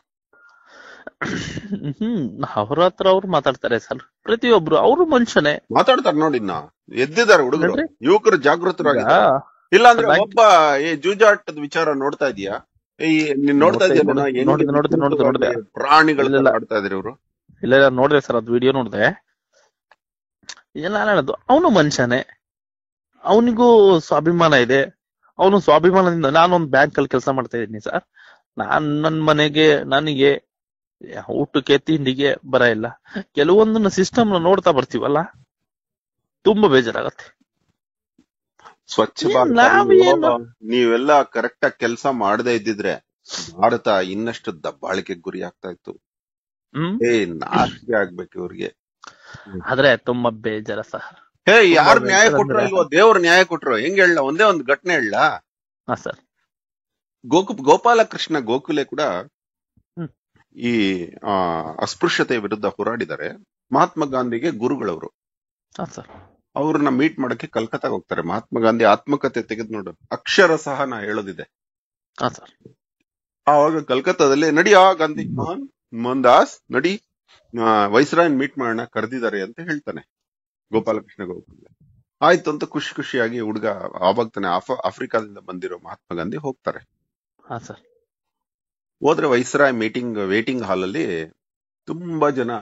ಹ್ಮ್ ಅವ್ರ ಹತ್ರ ಅವ್ರು ಮಾತಾಡ್ತಾರೆ ಸರ್ ಪ್ರತಿಯೊಬ್ರು ಅವರು ಮನುಷ್ಯನೇ ಮಾತಾಡ್ತಾರೆ ನೋಡಿ ನಾ ಎದ್ದಿದ್ದಾರೆ ಹುಡುಗರು ನೋಡ್ರಿ. ಯುವಕರು ಜಾಗೃತರಾಗಿದ್ದಾರೆ ಈಗ ಇಲ್ಲ ಅಂದ್ರೆ ಬ್ಯಾಂಕ್- ಒಬ್ಬ ಈ ಜೂಜಾಟದ ವಿಚಾರ ನೋಡ್ತಾ ಇದೀಯಾ ಈ ನೀನ್ ನೋಡ್ತಾ ನೋಡ್ತಾ ಇದೀಯ ಇದ್ದೀನಿ, ನೋಡ್ದೆ, ನೋಡ್ದೆ, ನೋಡ್ದೆ, ನೋಡ್ದೆ. ಪ್ರಾಣಿಗಳ ಇಲ್ಲ, ಇಲ್ಲ. ಆಡ್ತಾ ಇದ್ರಿ ಇವರು ಇಲ್ಲ ಇಲ್ಲ ನೋಡ್ದೆ ಸರ್ ಅದು ವಿಡಿಯೋ ನೋಡ್ದೆ ಈಗ ನಾನು ಹೇಳೋದು ಅವನು ಮನುಷ್ಯನೇ ಅವನಿಗೂ ಸ್ವಾಭಿಮಾನ ಇದೆ ಅವನು ಸ್ವಾಭಿಮಾನದಿಂದ ನಾನೊಂದು ಬ್ಯಾಂಕ್ ಅಲ್ಲಿ ಕೆಲಸ ಮಾಡ್ತಾ ಇದ್ದೀನಿ ಸರ್ ನಾನ್ ನನ್ ಮನೆಗೆ ನನಗೆ ಊಟಕ್ಕೆ ತಿಂಡಿಗೆ ಬರ ಇಲ್ಲ ಕೆಲವೊಂದನ್ನ ಸಿಸ್ಟಮ್ ನೋಡ್ತಾ ಬರ್ತೀವಲ್ಲ ತುಂಬಾ ಬೇಜಾರಾಗತ್ತೆ ಸ್ವಚ್ಛ ಏನ್ ಭಾರತ ನಾವ್ ನೀವು- ಏನು? ನೀವೆಲ್ಲ ಕರೆಕ್ಟ್ ಆಗಿ ಕೆಲಸ ಮಾಡದೇ ಇದ್ದಿದ್ರೆ ಭಾರತ ಇನ್ನಷ್ಟು ದಬ್ಬಾಳಿಕೆಗೆ ಗುರಿ ಆಗ್ತಾ ಇತ್ತು ಹ್ಮ್ ಏ ನಾಚಿಕೆ ಆಗ್ಬೇಕು ಇವ್ರಿಗೆ ಆದ್ರೆ ತುಂಬಾ ಬೇಜಾರ ಸರ್ ಹೇ ಯಾರು ತುಂಬಾ ನ್ಯಾಯ ಬೇಸರ ಕೊಟ್ರೋ ಅಂದ್ರೆ- ಇಲ್ವೋ ದೇವ್ರ ನ್ಯಾಯ ಕೊಟ್ರು ಹೆಂಗ್ ಹೇಳ ಒಂದೇ ಒಂದು ಘಟನೆ ಹೇಳ ಹಾ ಸರ್ ಗೋಕು ಗೋಪಾಲಕೃಷ್ಣ ಗೋಕುಲೆ ಕೂಡ ಹ್ಮ್. ಈ ಆ, ಅಸ್ಪೃಶ್ಯತೆ ವಿರುದ್ಧ ಹೋರಾಡಿದ್ದಾರೆ ಮಹಾತ್ಮ ಗಾಂಧಿಗೆ ಗುರುಗಳವರು ಹಾ ಸರ್ ಅವ್ರನ್ನ ಮೀಟ್ ಮಾಡಕ್ಕೆ ಕಲ್ಕತ್ತಾಗ ಹೋಗ್ತಾರೆ ಮಹಾತ್ಮ ಗಾಂಧಿ ಆತ್ಮಕಥೆ ತೆಗೆದು ನೋಡು ಅಕ್ಷರ ಸಹ ನಾ ಹೇಳೋದಿದೆ ಹಾ ಸರ್ ಆವಾಗ ಕಲ್ಕತ್ತಾದಲ್ಲಿ ನಡಿಯಾ ಗಾಂಧಿ ಮೋಹನ್ ಮೋಹನ್ ದಾಸ್ ನಡಿ ವೈಸ್ರಾಯನ್ ಮೀಟ್ ಮಾಡೋಣ ಕರೆದಿದ್ದಾರೆ ಅಂತ ಹೇಳ್ತಾನೆ ಗೋಪಾಲಕೃಷ್ಣ ಗೋಪಾಲ ಆಯ್ತು ಅಂತ ಖುಷಿ ಖುಷಿಯಾಗಿ ಹುಡುಗ ಆವಾಗ ತಾನೆ ಆಫ- ಆಫ್ರಿಕಾದಿಂದ ಬಂದಿರೋ ಮಹಾತ್ಮ ಗಾಂಧಿ ಹೋಗ್ತಾರೆ ಹಾ ಸರ್ ಹೋದ್ರೆ ವೈಸ್ರಾಯ್ ಮೀಟಿಂಗ್ ವೇಟಿಂಗ್ ಹಾಲ್ ಅಲ್ಲಿ ತುಂಬಾ ಜನ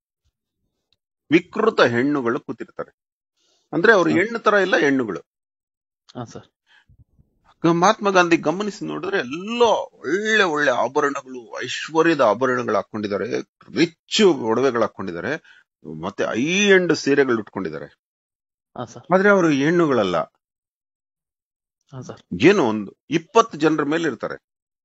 ವಿಕೃತ ಹೆಣ್ಣುಗಳು ಕೂತಿರ್ತಾರೆ ಅಂದ್ರೆ ಅವ್ರು ಹ. ಹೆಣ್ಣು ತರ ಇಲ್ಲ ಹೆಣ್ಣುಗಳು ಹಾ ಸರ್ ಮಹಾತ್ಮ ಗಾಂಧಿ ಗಮನಿಸಿ ನೋಡಿದ್ರೆ ಎಲ್ಲ ಒಳ್ಳೆ ಒಳ್ಳೆ ಆಭರಣಗಳು ಐಶ್ವರ್ಯದ ಆಭರಣಗಳು ಹಾಕೊಂಡಿದ್ದಾರೆ ರಿಚ್ ಒಡವೆಗಳು ಹಾಕೊಂಡಿದ್ದಾರೆ ಮತ್ತೆ ಐ ಎಂಡ್ ಸೀರೆಗಳು ಉಟ್ಕೊಂಡಿದ್ದಾರೆ ಹಾ ಸರ್ ಆದ್ರೆ ಅವರು ಹೆಣ್ಣುಗಳಲ್ಲ ಹಾ ಸರ್ ಏನು ಒಂದು ಇಪ್ಪತ್ತು ಜನರ ಮೇಲೆ ಇರ್ತಾರೆ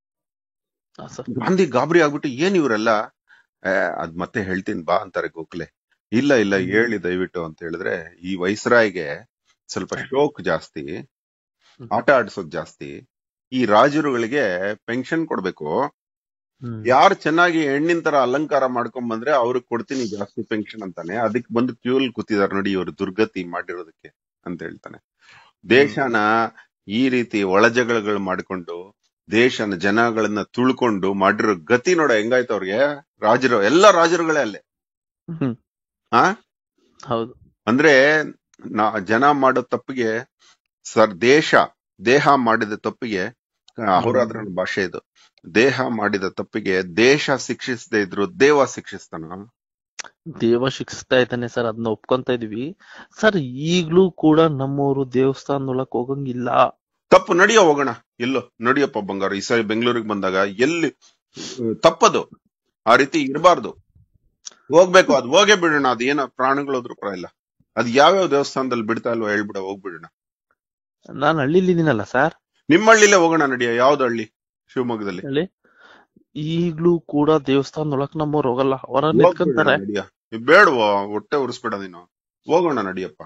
ಹಾ ಸರ್ ಗಾಂಧಿ ಗಾಬರಿ ಆಗ್ಬಿಟ್ಟು ಏನ್ ಇವರೆಲ್ಲ "ಏ, ಅದ್ ಮತ್ತೆ ಹೇಳ್ತೀನಿ ಬಾ ಅಂತಾರೆ ಗೋಖಲೆ ಇಲ್ಲ ಇಲ್ಲ ಹ್ಮ್. ಹೇಳಿ ದಯವಿಟ್ಟು ಅಂತ ಹೇಳಿದ್ರೆ ಈ ವೈಸ್ರಾಯ್ಗೆ ಸ್ವಲ್ಪ ಶೋಕ್ ಜಾಸ್ತಿ ಹ್ಮ್. ಆಟ ಆಡ್ಸೋದ್ ಜಾಸ್ತಿ ಈ ರಾಜರುಗಳಿಗೆ ಪೆನ್ಷನ್ ಕೊಡ್ಬೇಕು ಹ್ಮ್ ಯಾರು ಚೆನ್ನಾಗಿ ಹೆಣ್ಣಿನ ತರ ಅಲಂಕಾರ ಮಾಡ್ಕೊಂಡ್ ಬಂದ್ರೆ ಅವ್ರಿಗೆ ಕೊಡ್ತೀನಿ ಜಾಸ್ತಿ ಪೆನ್ಷನ್ ಅಂತಾನೆ ಅದಕ್ಕೆ ಬಂದು ಕ್ಯೂಲ್ ಕೂತಿದಾರೆ ನೋಡಿ ಇವರು ದುರ್ಗತಿ ಮಾಡಿರೋದಕ್ಕೆ ಅಂತ ಹೇಳ್ತಾನೆ ದೇಶನ ಈ ರೀತಿ ಒಳಜಗಳಗಳು ಮಾಡ್ಕೊಂಡು ದೇಶನ ಜನಗಳನ್ನ ತುಳ್ಕೊಂಡು ಮಾಡಿರೋ ಗತಿ ನೋಡ ಹೆಂಗಾಯ್ತು ಅವ್ರಿಗೆ ರಾಜರು ಎಲ್ಲ ರಾಜರುಗಳೇ ಅಲ್ಲೇ ಹ್ಮ್ ಆ ಹೌದು ಅಂದ್ರೆ ನಾ ಜನ ಮಾಡೋ ತಪ್ಪಿಗೆ ಸರ್ ದೇಶ ದೇಹ ಮಾಡಿದ ತಪ್ಪಿಗೆ ಅಹೋರಾತ್ರ ಭಾಷೆ ಇದು ದೇಹ ಮಾಡಿದ ತಪ್ಪಿಗೆ ದೇಶ ಶಿಕ್ಷಿಸದೇ ಇದ್ರು ದೇವ ಶಿಕ್ಷಿಸ್ತಾನ ದೇವ ಶಿಕ್ಷಿಸ್ತಾ ಇದ್ದಾನೆ ಸರ್ ಅದನ್ನ ಒಪ್ಕೊಂತ ಇದೀವಿ ಸರ್ ಈಗ್ಲೂ ಕೂಡ ನಮ್ಮೂರು ದೇವಸ್ಥಾನದೊಳಕ್ ಹೋಗಂಗಿಲ್ಲ ತಪ್ಪು ನಡಿಯೋ ಹೋಗೋಣ ಎಲ್ಲೋ ನಡಿಯಪ್ಪ ಬಂಗಾರ ಈ ಸಾರಿ ಬೆಂಗಳೂರಿಗೆ ಬಂದಾಗ ಎಲ್ಲಿ ಅಹ್, ತಪ್ಪದು ಆ ರೀತಿ ಇರಬಾರ್ದು ಹೋಗ್ಬೇಕು ಅದ್ ಹೋಗೇ ಬಿಡೋಣ ಅದ್ ಏನೋ ಪ್ರಾಣಿಗಳು ಹೋದ್ರು ಪರವಾಗಿಲ್ಲ ಅದ್ ಯಾವ್ಯಾವ ದೇವಸ್ಥಾನದಲ್ಲಿ ಬಿಡ್ತಾ ಇಲ್ವೋ ಹೇಳ್ಬಿಡ ಹೋಗ್ಬಿಡೋಣ ನಾನ್ ಹಳ್ಳಿಲಿ ಇದೀನಲ್ಲ ಸರ್ ನಿಮ್ಮ ಹಳ್ಳಿಲೇ ಹೋಗೋಣ ನಡಿಯ ಯಾವ್ದು ಹಳ್ಳಿ ಶಿವಮೊಗ್ಗದಲ್ಲಿ ಹೇಳಿ ಈಗ್ಲೂ ಕೂಡ ದೇವಸ್ಥಾನದೊಳಕ್ ನಮ್ಮವ್ರು ಹೋಗಲ್ಲ ಅವರ ಹೋಗ್ಬಿಡೋಣ ನಿಂತ್ಕೊಂತಾರೆ ನಡಿಯ ಬೇಡವೋ ಹೊಟ್ಟೆ ಉರಿಸ್ಬೇಡ ನೀನು ಹೋಗೋಣ ನಡಿಯಪ್ಪ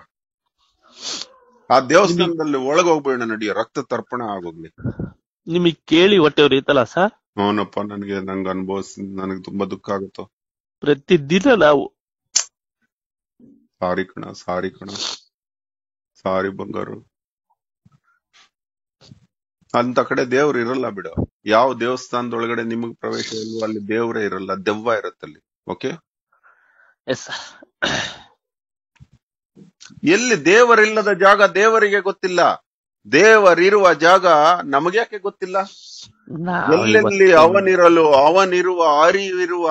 ಆ ದೇವಸ್ಥಾನದಲ್ಲಿ ಒಳಗ್ ಹೋಗ್ಬೇಡ ನಡಿಯ ರಕ್ತ ತರ್ಪಣ ಆಗೋಗ್ಲಿ ನಿಮಗ್ ಕೇಳಿ ಹೊಟ್ಟೆ ಉರಿಯುತ್ತಲ್ಲ ಸರ್ ಅವನಪ್ಪ ನನಗೆ ನಂಗೆ ಅನುಭವಿಸ್ ನನಗೆ ತುಂಬಾ ದುಃಖ ಆಗುತ್ತೋ ಪ್ರತಿ ದಿನ ನಾವು ಸಾರಿ ಕಣ ಸಾರಿ ಕಣ ಸಾರಿ ಬಂಗಾರು ಅಂತ ಕಡೆ ದೇವ್ರು ಇರಲ್ಲ ಬಿಡು ಯಾವ ದೇವಸ್ಥಾನದೊಳಗಡೆ ನಿಮಗ್ ಪ್ರವೇಶ ಇಲ್ವೋ ಅಲ್ಲಿ ದೇವ್ರೇ ಇರಲ್ಲ ದೆವ್ವ ಇರತ್ತಲ್ಲಿ ಓಕೆ ಎಸ್ ಸರ್ ಎಲ್ಲಿ ದೇವರಿಲ್ಲದ ಜಾಗ ದೇವರಿಗೆ ಗೊತ್ತಿಲ್ಲ ದೇವರಿರುವ ಜಾಗ ನಮಗ್ಯಾಕೆ ಗೊತ್ತಿಲ್ಲ ನಾವು ಎಲ್ಲೆಲ್ಲಿ ಇವತ್ತು- ಅವನಿರಲು ಅವನಿರುವ ಅರಿವಿರುವ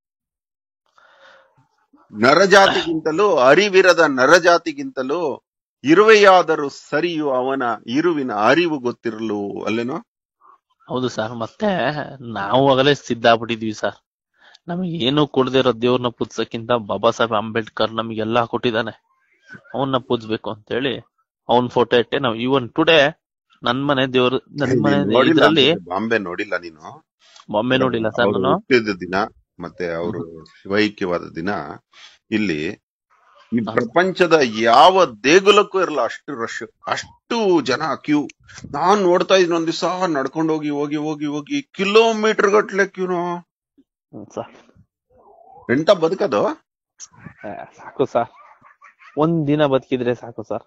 ನರಜಾತಿಗಿಂತಲೂ ಅರಿವಿರದ ನರಜಾತಿಗಿಂತಲೂ ಇರುವೆಯಾದರೂ ಸರಿಯು ಅವನ ಇರುವಿನ ಅರಿವು ಗೊತ್ತಿರಲು ಅಲ್ಲೇನೋ ಹೌದು ಸರ್ ಮತ್ತೆ ನಾವು ಆಗಲೇ ಸಿದ್ಧ ಆಗ್ಬಿಟ್ಟಿದೀವಿ ಸರ್ ನಮಗೆ ಏನು ಕೊಡದೇ ಇರೋ ದೇವ್ರನ್ನ ಪೂಜ್ಸಕ್ಕಿಂತ ಬಾಬಾ ಸಾಹೇಬ್ ಅಂಬೇಡ್ಕರ್ ನಮಗೆಲ್ಲಾ ಕೊಟ್ಟಿದ್ದಾನೆ ಅವನ್ನ ಪೂಜ್ಬೇಕು ಅಂತ ಹೇಳಿ ಅವನ್ ಫೋಟೋ ಇಟ್ಟೆ ನಾವು ಇವನ್ ಟುಡೇ ನನ್ ಮನೆ ದೇವ್ರ ನನ್ ಮನೆ ನೀನ್ ನೋಡಿಲ್ಲ ಇದ್ರಲ್ಲಿ ಅನ್ಸುತ್ತೆ, ಬಾಂಬೆ ನೋಡಿಲ್ಲ ನೀನು ಒಮ್ಮೆ ನೋಡಿಲ್ಲ ಸರ್ ಅವ್ರು ನಾನು ಹುಟ್ಟಿದ ದಿನ ಮತ್ತೆ ಅವರು ಶಿವೈಕ್ಯವಾದ ದಿನ ಇಲ್ಲಿ ಈ ಹಾ. ಪ್ರಪಂಚದ ಯಾವ ದೇಗುಲಕ್ಕೂ ಇರಲ್ಲ ಅಷ್ಟು ರಶ್ ಅಷ್ಟು ಜನ ಕ್ಯೂ ನಾನ್ ನೋಡ್ತಾ ಇದ್ದೀನಿ ಒಂದ್ ದಿವಸ ನಡ್ಕೊಂಡು ಹೋಗಿ ಹೋಗಿ ಹೋಗಿ ಹೋಗಿ ಕಿಲೋಮೀಟರ್ ಗಟ್ಲೆ ಕ್ಯೂನು ಹ್ಮ್ ಸರ್ ಎಂತ ಬದುಕದು ಆ, ಸಾಕು ಸರ್ ಒಂದ್ ದಿನ ಬದುಕಿದ್ರೆ ಸಾಕು ಸರ್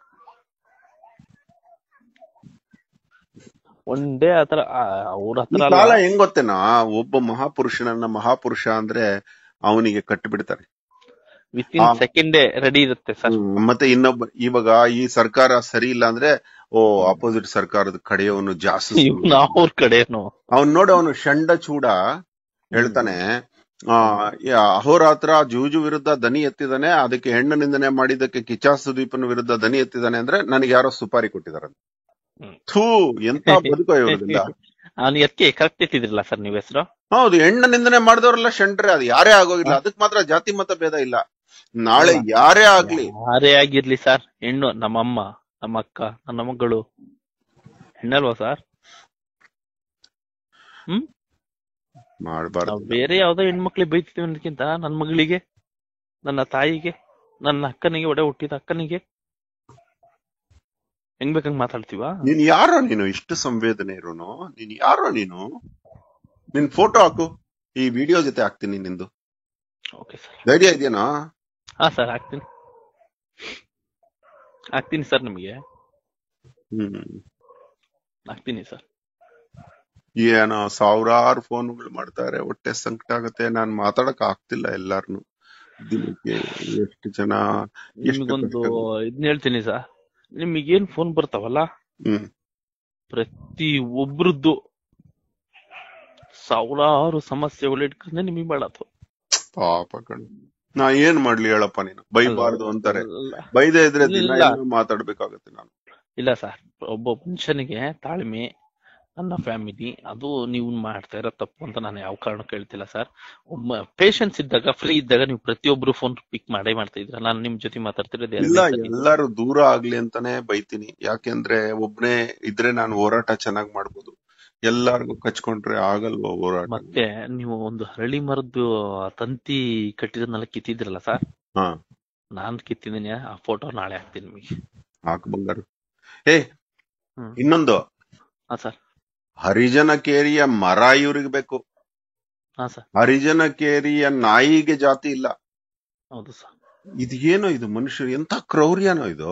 ಒನ್ ಡೇ ಆತರ ಅವ್ರ ಈ ಹತ್ರ ಕಾಲ ಅಲ್ಲ ಹೆಂಗ್ ಗೊತ್ತೇನಾ ಒಬ್ಬ ಮಹಾಪುರುಷನನ್ನ ಮಹಾಪುರುಷ ಅಂದ್ರೆ ಅವನಿಗೆ ಕಟ್ಟಿಬಿಡ್ತಾರೆ ವಿತ್ ಇನ್ ಆ. ಸೆಕೆಂಡ್ ಡೇ ರೆಡಿ ಇರುತ್ತೆ ಸರ್ ಹ್ಮ್, ಮತ್ತೆ ಇನ್ನೊಬ್ಬ ಇವಾಗ ಈ ಸರ್ಕಾರ ಸರಿ ಇಲ್ಲ ಅಂದ್ರೆ ಓ ಅಪೋಸಿಟ್ ಸರ್ಕಾರದ ಕಡೆಯವನು ಜಾಸ್ತಿ ಇವ್ನ ಅವ್ರ ಕಡೆನು ಅವನ್ ನೋಡು ಅವನು ಷಂಡ ಚೂಡ ಹೇಳ್ತಾನೆ ಆ ಯಾ- ಅಹೋರಾತ್ರ ಜೂಜು ವಿರುದ್ಧ ದನಿ ಎತ್ತಿದಾನೆ ಅದಕ್ಕೆ ಹೆಣ್ಣು ನಿಂದನೆ ಮಾಡಿದ್ದಕ್ಕೆ ಕಿಚ್ಚಾ ಸುದೀಪನ ವಿರುದ್ಧ ದನಿ ಎತ್ತಿದಾನೆ ಅಂದ್ರೆ ನನಗೆ ಯಾರೋ ಸುಪಾರಿ ಕೊಟ್ಟಿದಾರೆ ಹ್ಮ್. ಥೂ ಎಂತ ಬದುಕೋ ಇವ್ರದಿಲ್ಲ ಅವ್ನಿಗೆ ಅದಕ್ಕೆ ಕರೆಕ್ಟ್ ಇಟ್ಟಿದ್ರಲ್ಲ ಸರ್ ನೀವ್ ಹೆಸರು ಹೌದು ಹೆಣ್ಣು ನಿಂದನೆ ಮಾಡಿದವರೆಲ್ಲ ಶಂಡ್ರೆ ಅದು ಯಾರೇ ಆಗೋಗಿಲ್ಲ ಅದಕ್ ಮಾತ್ರ ಜಾತಿ ಮತ ಭೇದ ಇಲ್ಲ ನಾಳೆ ಯಾರೇ ಆಗ್ಲಿ ಯಾರೇ ಆಗಿರ್ಲಿ ಸರ್ ಹೆಣ್ಣು ನಮ್ಮಮ್ಮ ನಮ್ಮ ಅಕ್ಕ ನನ್ನ ಮಗಳು ಹೆಣ್ಣಲ್ವಾ ಸರ್ ಹ್ಮ್ ಮಾಡಬಾರ್ದು ನಾವ್ ಬೇರೆ ಯಾವ್ದೋ ಹೆಣ್ಮಕ್ಳಿಗೆ ಬೈತೀವಿ ಅನ್ನೋದಕ್ಕಿಂತ ನನ್ ಮಗಳಿಗೆ ನನ್ನ ತಾಯಿಗೆ ನನ್ನ ಅಕ್ಕನಿಗೆ ಒಡೆ ಹುಟ್ಟಿದ ಅಕ್ಕನಿಗೆ ಹೆಂಗ್ ಬೇಕಂಗ್ ಮಾತಾಡ್ತೀವ ನೀನ್ ಯಾರೋ ನೀನು ಇಷ್ಟು ಸಂವೇದನೆ ಇರೋನು ನೀನ್ ಯಾರೋ ನೀನು ನಿನ್ ಫೋಟೋ ಹಾಕು ಈ ವಿಡಿಯೋ ಜೊತೆ ಹಾಕ್ತೀನಿ ನಿಂದು ಓಕೆ ಸರ್ ಧೈರ್ಯ ಇದೆಯೇನೋ ಹಾ ಸರ್ ಹಾಕ್ತೀನಿ ಹಾಕ್ತೀನಿ ಸರ್ ನಿಮಗೆ ಹ್ಮ್ ಹಾಕ್ತೀನಿ ಸರ್ ಏನೋ ಸಾವಿರಾರು ಫೋನ್ಗಳು ಮಾಡ್ತಾರೆ ಹೊಟ್ಟೆ ಸಂಕಟ ಆಗುತ್ತೆ ನಾನ್ ಮಾತಾಡಕ್ ಆಗ್ತಿಲ್ಲ ಎಲ್ಲಾರ್ನು ದಿನಕ್ಕೆ ಎಷ್ಟು ಜನ ಎಷ್ಟು ನಿಮಗೊಂದು ಕಷ್ಟ. ಇದನ್ನ ಹೇಳ್ತೀನಿ ಸರ್ ನಿಮಗೇನ್ ಫೋನ್ ಬರ್ತಾವಲ್ಲ ಹ್ಮ್ ಪ್ರತಿ ಒಬ್ರದ್ದು ಸಾವಿರಾರು ಸಮಸ್ಯೆಗಳು ಇಟ್ಕೊಂಡೆ ನಿಮಗೆ ಮಾಡತ್ತು ಪಾಪ ಕಣ್ ನಾ ಏನ್ ಮಾಡ್ಲಿ ಹೇಳಪ್ಪ ನೀನು ಬೈಬಾರ್ದು ಅಂತಾರೆ ಅಲ್ಲ. ಬೈದೇ ಇದ್ರೆ ದಿನ ಇಲ್ಲ. ಏನೋ ಮಾತಾಡ್ಬೇಕಾಗತ್ತೆ ನಾನು ಇಲ್ಲ ಸರ್ ಒಬ್ಬ ಮನುಷ್ಯನಿಗೆ ತಾಳ್ಮೆ ನನ್ನ ಫ್ಯಾಮಿಲಿ ಅದು ನೀವು ಮಾಡ್ತಾ ಇರೋ ತಪ್ಪು ಅಂತ ನಾನು ಯಾವ ಕಾರಣ ಕೇಳ್ತಿಲ್ಲ ಸರ್ ಒಬ್ಬ ಪೇಷನ್ಸ್ ಇದ್ದಾಗ ಫ್ರೀ ಇದ್ದಾಗ ನೀವು ಪ್ರತಿಯೊಬ್ರು ಫೋನ್ ಪಿಕ್ ಮಾಡೇ ಮಾಡ್ತಾ ಇದ್ರ ನಾನು ನಿಮ್ ಜೊತೆ ಮಾತಾಡ್ತಿರೋದು ಇಲ್ಲ ಎರಡ್ನೇ ಸತಿ. ಎಲ್ಲಾರು ದೂರ ಆಗ್ಲಿ ಅಂತಾನೆ ಬೈತೀನಿ ಯಾಕೆಂದ್ರೆ ಒಬ್ನೇ ಇದ್ರೆ ನಾನು ಹೋರಾಟ ಚೆನ್ನಾಗ್ ಮಾಡ್ಬೋದು ಎಲ್ಲಾರ್ಗು ಕಚ್ಕೊಂಡ್ರೆ ಆಗಲ್ವಾ ಹೋರಾಟ ಮತ್ತೆ ನೀವು ಒಂದು ಹರಳಿ ಮರದ್ದು ತಂತಿ ಕಟ್ಟಿದ್ರನ್ನೆಲ್ಲ ಕಿತ್ತಿದ್ರಲ್ಲ ಸರ್ ಹಾ ನಾನ್ ಕಿತ್ತಿದ್ದೀನಿ ಆ ಫೋಟೋ ನಾಳೆ ಹಾಕ್ತೀನಿ ನಿಮಗೆ ಹಾಕ್ ಬಂಗಾರು ಏ ಹ್ಮ್. ಇನ್ನೊಂದು ಹಾ ಸರ್ ಹರಿಜನ ಕೇರಿಯ ಮರ ಇವ್ರಿಗೆ ಬೇಕು ಹಾ ಸರ್ ಹರಿಜನ ಕೇರಿಯ ನಾಯಿಗೆ ಜಾತಿ ಇಲ್ಲ ಹೌದು ಸರ್ ಇದು ಏನೋ ಇದು ಮನುಷ್ಯರು ಎಂತ ಕ್ರೌರ್ಯನೋ ಇದು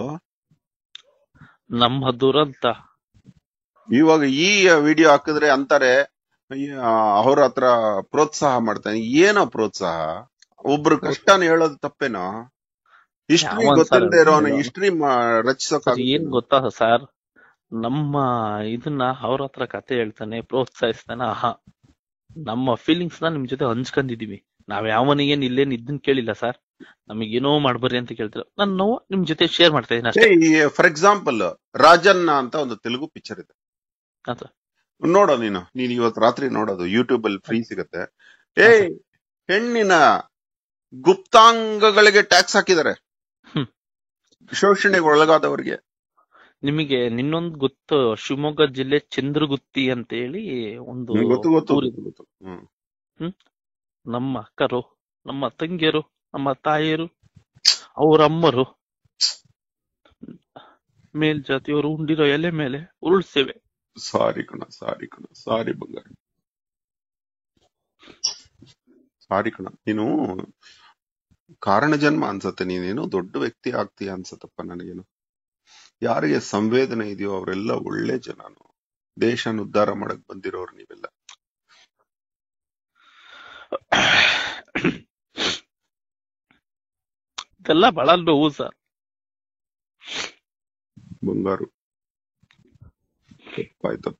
ನಮ್ಮ ದುರಂತ ಇವಾಗ ಈ ವಿಡಿಯೋ ಹಾಕಿದ್ರೆ ಅಂತಾರೆ ಅವ್ರ ಹತ್ರ ಪ್ರೋತ್ಸಾಹ ಮಾಡ್ತಾನೆ ಏನೋ ಪ್ರೋತ್ಸಾಹ ಒಬ್ರು ಕಷ್ಟನ ಹೇಳೋದು ತಪ್ಪೇನೋ ಹಿಸ್ಟ್ರಿ ಯಾವನ್ ಸರ್ ಗೊತ್ತಿಲ್ಲದೆ ಇರೋನು ಹೇಳೋದು? ಹಿಸ್ಟ್ರಿ ರಚಿಸೋಕ್ ಸರ್ ಏನ್ ಗೊತ್ತಾ ಸರ್ ನಮ್ಮ ಇದನ್ನ ಅವ್ರ ಹತ್ರ ಕತೆ ಹೇಳ್ತಾನೆ ಪ್ರೋತ್ಸಾಹಿಸ್ತಾನೆ ಆಹಾ ನಮ್ಮ ಫೀಲಿಂಗ್ಸ್ ನ ನಿಮ್ ಜೊತೆ ಹಂಚ್ಕೊಂಡಿದೀವಿ ನಾವ್ ಯಾವನಿಗೇನ್ ಇಲ್ಲೇನ್ ಇದನ್ ಕೇಳಿಲ್ಲ ಸರ್ ನಮಗೇನೋ ಮಾಡ್ಬರ್ರಿ ಅಂತ ಕೇಳ್ತಿರೋ ನಾನು ನೋವು ನಿಮ್ ಜೊತೆ ಶೇರ್ ಮಾಡ್ತಾ ಇದೀನಿ ಅಷ್ಟೇ ಫಾರ್ ಎಕ್ಸಾಂಪಲ್ ರಾಜನ್ನ ಅಂತ ಒಂದು ತೆಲುಗು ಪಿಕ್ಚರ್ ಇದೆ ಹಾ ಸರ್ ನೋಡೋ ನೀನು ನೀನ್ ಇವತ್ತು ರಾತ್ರಿ ನೋಡೋದು ಯೂಟ್ಯೂಬ್ ಅಲ್ಲಿ ಫ್ರೀ ಸಿಗತ್ತೆ ಏ ಹಾ, ಹೆಣ್ಣಿನ ಗುಪ್ತಾಂಗಗಳಿಗೆ ಟ್ಯಾಕ್ಸ್ ಹಾಕಿದ್ದಾರೆ ಹ್ಮ್. ಶೋಷಣೆಗೆ ಒಳಗಾದವರಿಗೆ ನಿಮಗೆ ನಿನ್ನೊಂದು ಗೊತ್ತು ಶಿವಮೊಗ್ಗ ಜಿಲ್ಲೆ ಚಂದ್ರಗುತ್ತಿ ಅಂತ ಹೇಳಿ ಒಂದು ಹ್ಮ್, ಗೊತ್ತು ಗೊತ್ತು ಊರಿದೆ. ಗೊತ್ತು, ಗೊತ್ತು ಹ್ಮ್ ನಮ್ಮ ಅಕ್ಕರು ನಮ್ಮ ತಂಗಿಯರು ನಮ್ಮ ತಾಯಿಯರು ಅವ್ರ ಅಮ್ಮರು ಮೇಲ್ಜಾತಿಯವರು ಉಂಡಿರೋ ಎಲೆ ಮೇಲೆ ಉರುಳ್ಸೇವೆ ಸಾರಿ ಕಣ ಸಾರಿ ಕಣ ಸಾರಿ ಬಂಗಾರ ಸಾರಿ ಕಣ ನೀನು ಕಾರಣ ಜನ್ಮ ಅನ್ಸತ್ತೆ ನೀನೇನೋ ದೊಡ್ಡ ವ್ಯಕ್ತಿ ಆಗ್ತೀಯ ಅನ್ಸತ್ತಪ್ಪ ನನಗೇನು ಯಾರಿಗೆ ಸಂವೇದನೆ ಇದೆಯೋ ಅವರೆಲ್ಲ ಒಳ್ಳೆ ಜನನು ದೇಶನ ಉದ್ಧಾರ ಮಾಡಕ್ ಬಂದಿರೋರು ನೀವೆಲ್ಲ ಇದೆಲ್ಲ ಬಹಳ ನೋವು ಸರ್ ಬಂಗಾರು ತಪ್ಪಾಯ್ತಪ್ಪ